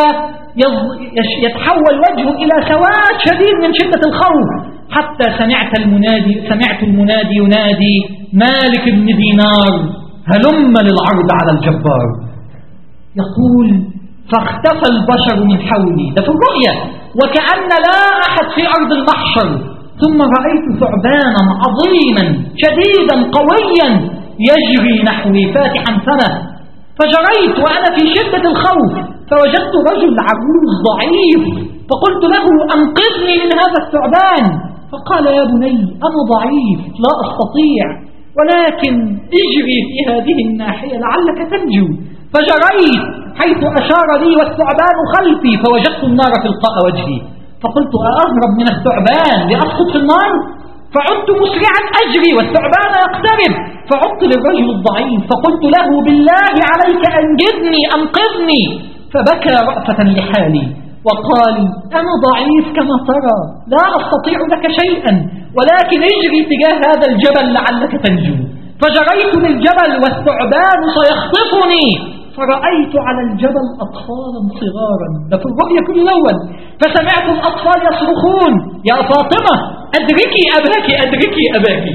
يتحول وجهه إلى سواد شديد من شدة الخوف حتى سمعت المنادي سمعت المنادي ينادي مالك بن دينار هلم للعرض على الجبار يقول فاختفى البشر من حولي ده في الرؤية وكأن لا أحد في أرض المحشر ثم رأيت ثعبانا عظيما شديدا قويا يجري نحوي فاتحا فمه فجريت وأنا في شدة الخوف فوجدت رجل عجوز ضعيف فقلت له أنقذني من هذا الثعبان فقال يا بني أنا ضعيف لا أستطيع ولكن اجري في هذه الناحية لعلك تنجو فجريت حيث أشار لي والثعبان خلفي فوجدت النار تلقاء وجهي فقلت أهرب من الثعبان لأسقط في النار فعدت مسرعا أجري والثعبان يقترب فعدت للرجل الضعيف فقلت له بالله عليك أنجدني أنقذني فبكى رأفة لحالي وقال أنا ضعيف كما ترى لا أستطيع لك شيئا ولكن اجري تجاه هذا الجبل لعلك تنجو فجريت للجبل والثعبان سيخطفني فرأيت على الجبل أطفالا صغارا ده في الرؤية كل الأول فسمعت الأطفال يصرخون يا فاطمة أدركي أباك أدركي أباك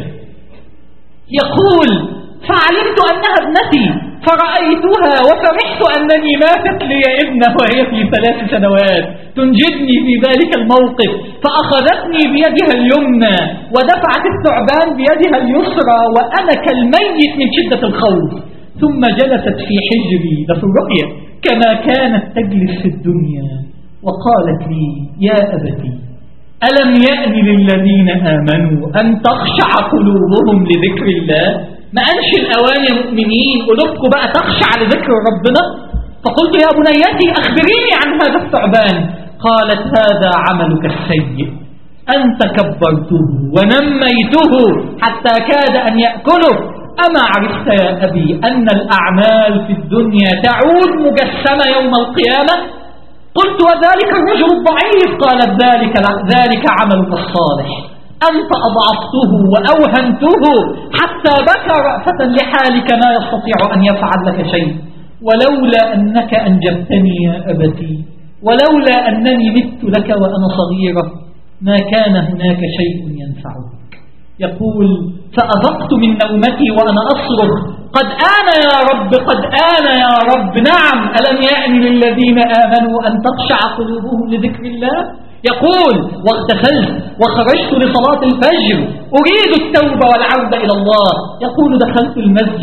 يقول فعلمت أنها ابنتي فرأيتها وفرحت أنني ماتت لي ابنة وهي في ثلاث سنوات تنجدني في ذلك الموقف فأخذتني بيدها اليمنى ودفعت الثعبان بيدها اليسرى وأنا كالميت من شدة الخوف ثم جلست في حجري ده في الرؤية كما كانت تجلس في الدنيا وقالت لي يا أبتي ألم يأن للذين آمنوا أن تخشع قلوبهم لذكر الله ما أنش الأوان يا مؤمنين قلوبكم بقى تخشع لذكر ربنا فقلت يا بنيتي أخبريني عن هذا الثعبان قالت هذا عملك السيء أنت كبرته ونميته حتى كاد أن يأكله أما عرفت يا أبي أن الأعمال في الدنيا تعود مجسمة يوم القيامة قلت وذلك الرجل الضعيف قالت ذلك, ذلك عملك الصالح أنت أضعفته وأوهنته حتى بكى رأفة لحالك ما يستطيع أن يفعل لك شيء ولولا أنك أنجبتني يا أبتي ولولا أنني مت لك وأنا صغيرة ما كان هناك شيء ينفعك يقول فأذقت من نومتي وأنا أصرخ قد آن يا رب قد آن يا رب نعم ألم يأن للذين آمنوا أن تخشع قلوبهم لذكر الله يقول واغتسلت وخرجت لصلاة الفجر أريد التوبة والعودة إلى الله يقول دخلت المسجد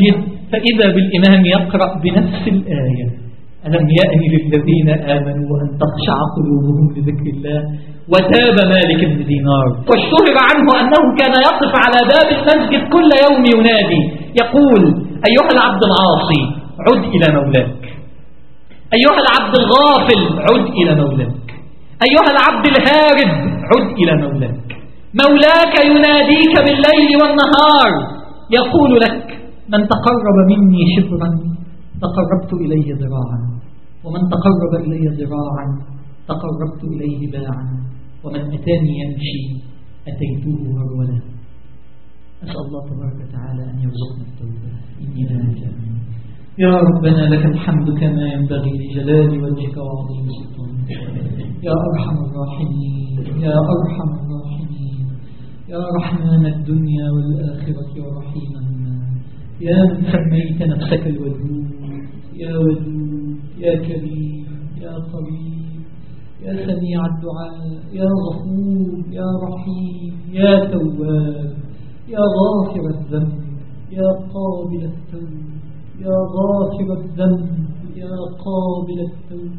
فإذا بالإمام يقرأ بنفس الآية ألم يأن للذين آمنوا أن تخشع قلوبهم لذكر الله وتاب مالك بن دينار واشتهر عنه أنه كان يقف على باب المسجد كل يوم ينادي يقول أيها العبد العاصي عد إلى مولاك أيها العبد الغافل عد إلى مولاك أيها العبد الهارب عد إلى مولاك مولاك يناديك بالليل والنهار يقول لك من تقرب مني شبرا تقربت إليه ذراعا ومن تقرب إلي ذراعا تقربت إليه باعا ومن أتاني يمشي أتيته هرولا أسأل الله تبارك وتعالى أن يرزقنا التوبة إني لا أجل يا ربنا لك الحمد كما ينبغي لجلال وجهك وعظيم سلطانك يا أرحم الراحمين يا أرحم الراحمين يا رحمن الدنيا والآخرة ورحيمهما يا من سميت نفسك الودود يا ودود يا كريم يا قريب يا سميع الدعاء يا غفور يا رحيم يا تواب يا غافر الذنب يا قابل التوب يا غافر الذنب يا قابل التوب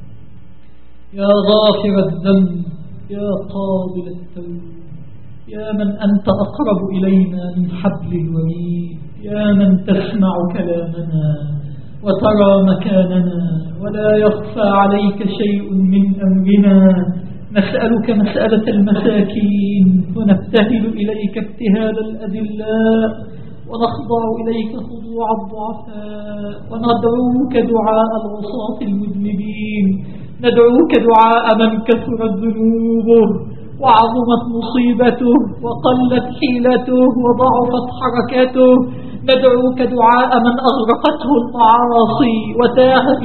يا غافر الذنب يا قابل التوب يا من أنت أقرب إلينا من حبل الوريد يا من تسمع كلامنا وترى مكاننا ولا يخفى عليك شيء من أمرنا نسألك مسألة المساكين ونبتهل إليك ابتهال الأذلاء ونخضع إليك خضوع الضعفاء وندعوك دعاء العصاة المذنبين ندعوك دعاء من كثرت ذنوبه وعظمت مصيبته وقلت حيلته وضعفت حركاته ندعوك دعاء من أغرقته المعاصي وتاه في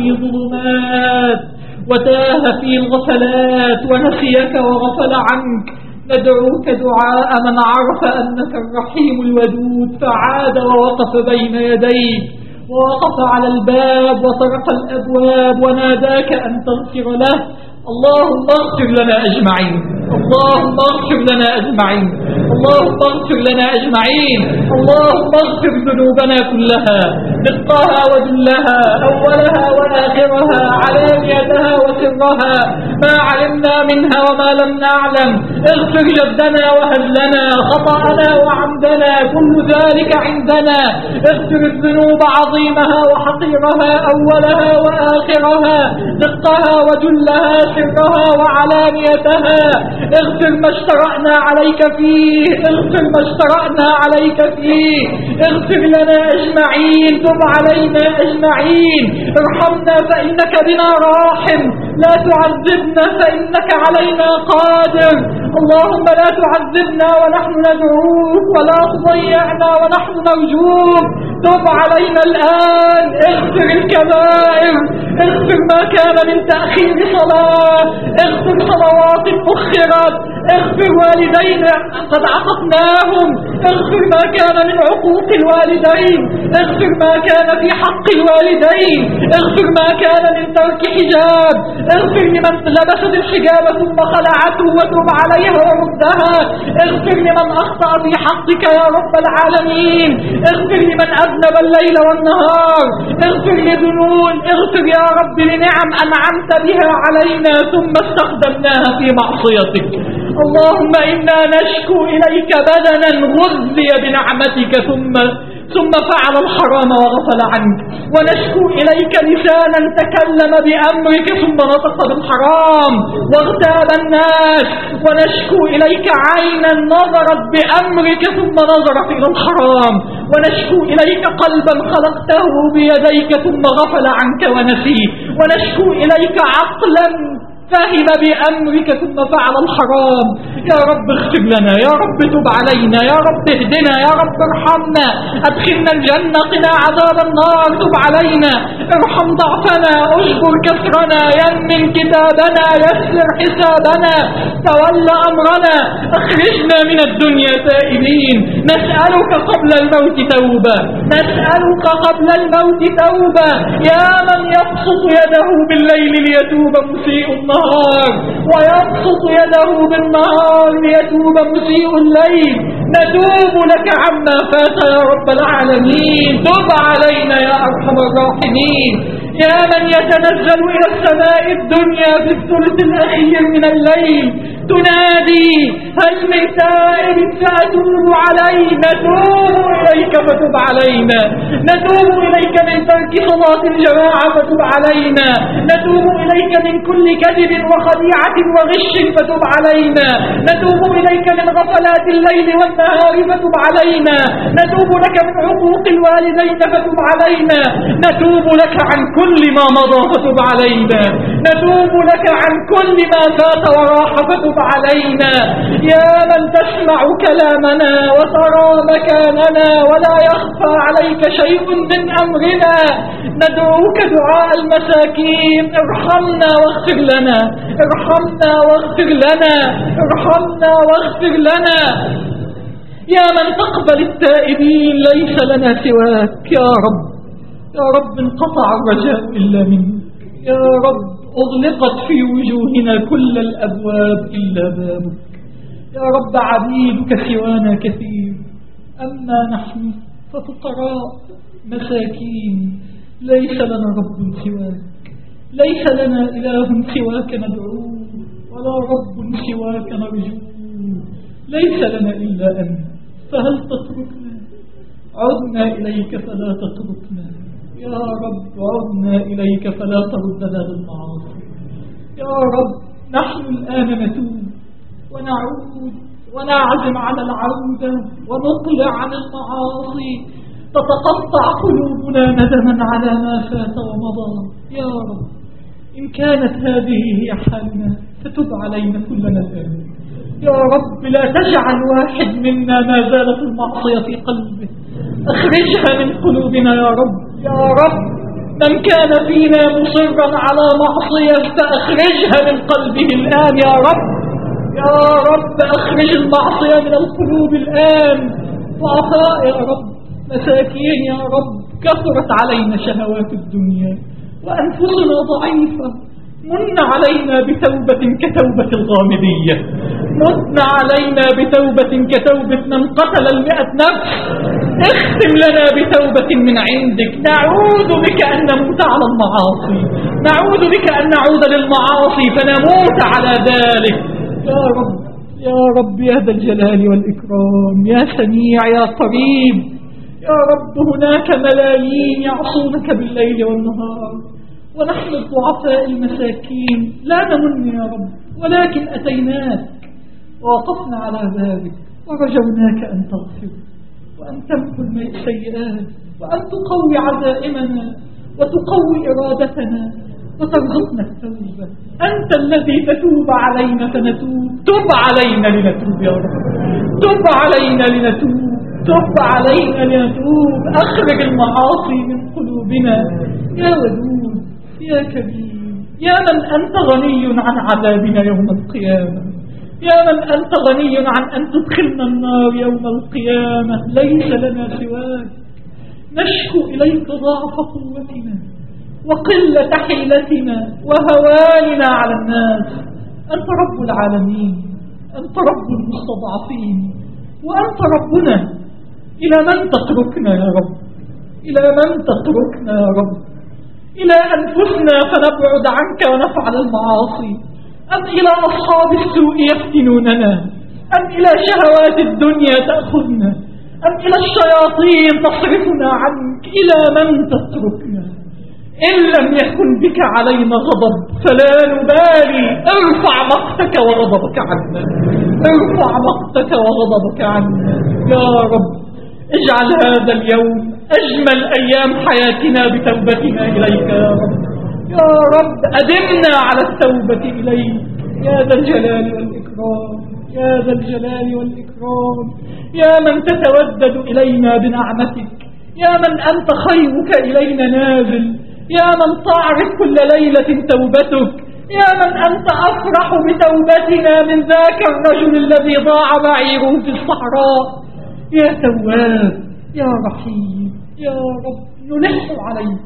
ظلمات وتاه في الغفلات ونسيك وغفل عنك ندعوك دعاء من عرف أنك الرحيم الودود فعاد ووقف بين يديك ووقف على الباب وطرق الأبواب وناداك أن تغفر له اللهم اغفر لنا أجمعين اللهم اغفر لنا أجمعين اللهم اغفر لنا أجمعين اللهم اغفر ذنوبنا كلها دقها وجلها أولها وآخرها علانيتها وسرها ما علمنا منها وما لم نعلم اغفر جدنا وهزلنا خطأنا وعمدنا كل ذلك عندنا اغفر الذنوب عظيمها وحقيرها أولها وآخرها دقها وجلها سرها وعلانيتها اغفر ما اشترأنا عليك فيه اغفر ما اشترأنا عليك فيه اغفر لنا أجمعين تب علينا أجمعين ارحمنا فإنك بنا راحم لا تعذبنا فإنك علينا قادر اللهم لا تعذبنا ونحن ندعوك ولا تضيعنا ونحن نرجوك تب علينا الآن اغفر الكبائر اغفر ما كان من تأخير صلاة اغفر صلوات أخرت اغفر والدينا قد عققناهم اغفر ما كان من عقوق الوالدين اغفر ما كان في حق الوالدين اغفر ما كان من ترك حجاب اغفر لمن لبست الحجاب ثم خلعته وتب عليها وردها اغفر لمن أخطأ في حقك يا رب العالمين اغفر لمن أذنب الليل والنهار اغفر لذنون اغفر يا رب لنعم أنعمت بها علينا ثم استخدمناها في معصيتك اللهم إنا نشكو إليك بدنا غذي بنعمتك ثم ثم فعل الحرام وغفل عنك ونشكو إليك لسانا تكلم بأمرك ثم نطق بالحرام واغتاب الناس ونشكو إليك عينا نظرت بأمرك ثم نظرت إلى الحرام ونشكو إليك قلبا خلقته بيديك ثم غفل عنك ونسي ونشكو إليك عقلا فهم بأمرك ثم فعل الحرام يا رب اغفر لنا يا رب تب علينا يا رب اهدنا يا رب ارحمنا ادخلنا الجنة قنا عذاب النار تب علينا ارحم ضعفنا اجبر كسرنا يمن كتابنا يسر حسابنا تولى أمرنا اخرجنا من الدنيا تائبين نسألك قبل الموت توبة نسألك قبل الموت توبة يا من يبسط يده بالليل ليتوب مسيء النهار ويبسط يده بالنهار ليتوب مسيء الليل نتوب لك عما فات يا رب العالمين تب علينا يا أرحم الراحمين يا من يتنزل إلى السماء الدنيا في الثلث الأخير من الليل تنادي هل من تائب فأتوب عليه نتوب إليك فتب علينا نتوب إليك من ترك صلاة الجماعة فتب علينا نتوب إليك من كل كذب وخديعة وغش فتب علينا نتوب إليك من غفلات الليل والنهار فتب علينا نتوب لك من عقوق الوالدين فتب علينا نتوب لك عن كل ما مضى فتب علينا نتوب لك عن كل ما فات وراح فتب علينا يا من تسمع كلامنا وترى مكاننا ولا يخفى عليك شيء من أمرنا ندعوك دعاء المساكين ارحمنا واغفر لنا ارحمنا واغفر لنا ارحمنا واغفر لنا يا من تقبل التائبين ليس لنا سواك يا رب يا رب انقطع الرجاء إلا منك يا رب أغلقت في وجوهنا كل الأبواب إلا بابك يا رب عبيدك سوانا كثير أما نحن ففقراء مساكين ليس لنا رب سواك ليس لنا إله سواك ندعوه ولا رب سواك نرجوه ليس لنا إلا أنت فهل تتركنا عدنا إليك فلا تتركنا يا رب عدنا إليك فلا تردنا للمعاصي يا رب نحن الآن نتوب ونعود ونعزم على العودة ونقلع عن المعاصي تتقطع قلوبنا ندما على ما فات ومضى يا رب إن كانت هذه هي حالنا فتب علينا كلنا الآن يا رب لا تجعل واحد منا ما زالت المعصية في قلبه أخرجها من قلوبنا يا رب يا رب من كان فينا مصرا على معصية فأخرجها من قلبه الآن يا رب يا رب أخرج المعصية من القلوب الآن ضعفاء يا رب مساكين يا رب كثرت علينا شهوات الدنيا وأنفسنا ضعيفة من علينا بتوبة كتوبة الغامدية من علينا بتوبة كتوبة من قتل المئة نفس اختم لنا بتوبة من عندك نعوذ بك أن نموت على المعاصي نعوذ بك أن نعود للمعاصي فنموت على ذلك يا رب يا رب يا ذا الجلال والإكرام يا سميع يا قريب يا رب هناك ملايين يعصونك بالليل والنهار ونحن الضعفاء المساكين لا نمن يا رب ولكن أتيناك ووقفنا على بابك ورجوناك أن تغفر وأن تمحو السيئات وأن تقوي عزائمنا وتقوي إرادتنا وترزقنا التوبة أنت الذي تتوب علينا فنتوب تب علينا لنتوب يا رب تب علينا لنتوب تب علينا لنتوب أخرج المعاصي من قلوبنا يا ودود يا كبير يا من أنت غني عن عذابنا يوم القيامة يا من أنت غني عن أن تدخلنا النار يوم القيامة ليس لنا سواك نشكو إليك ضعف قوتنا وقلة حيلتنا وهواننا على الناس أنت رب العالمين أنت رب المستضعفين وأنت ربنا إلى من تتركنا يا رب إلى من تتركنا يا رب إلى أنفسنا فنبعد عنك ونفعل المعاصي أم إلى أصحاب السوء يفتنوننا أم إلى شهوات الدنيا تأخذنا أم إلى الشياطين تصرفنا عنك إلى من تتركنا إن لم يكن بك علينا غضب فلا نبالي ارفع مقتك وغضبك عنا ارفع مقتك وغضبك عنا يا رب اجعل هذا اليوم أجمل أيام حياتنا بتوبتنا إليك يا رب يا رب أدمنا على التوبة إليك يا ذا الجلال والإكرام يا ذا الجلال والإكرام يا من تتودد إلينا بنعمتك يا من أنت خيرك إلينا نازل يا من تعرف كل ليلة توبتك يا من أنت أفرح بتوبتنا من ذاك الرجل الذي ضاع بعيره في الصحراء يا تواب يا رحيم يا رب نلح عليك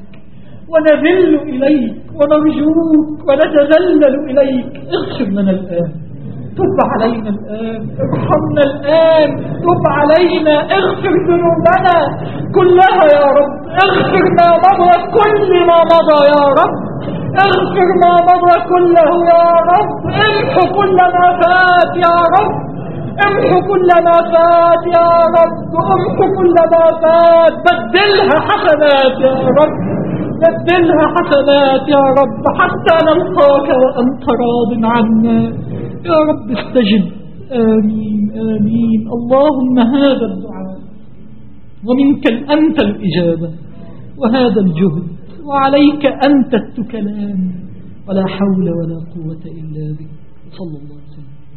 ونذل إليك ونرجوك ونتذلل إليك اغفر لنا الآن تب علينا الآن ارحمنا الآن تب علينا اغفر ذنوبنا كلها يا رب اغفر ما مضى كل ما مضى يا رب اغفر ما مضى كله يا رب امحو كل ما فات يا رب امحو كل ما فات يا رب امحو كل ما فات بدلها حسنات يا رب بدلها حسنات يا رب حتى نلقاك وأنت راض عنا يا رب استجب آمين آمين اللهم هذا الدعاء ومنك أنت الإجابة وهذا الجهد وعليك أنت التكلان ولا حول ولا قوة إلا بك صلى الله عليه وسلم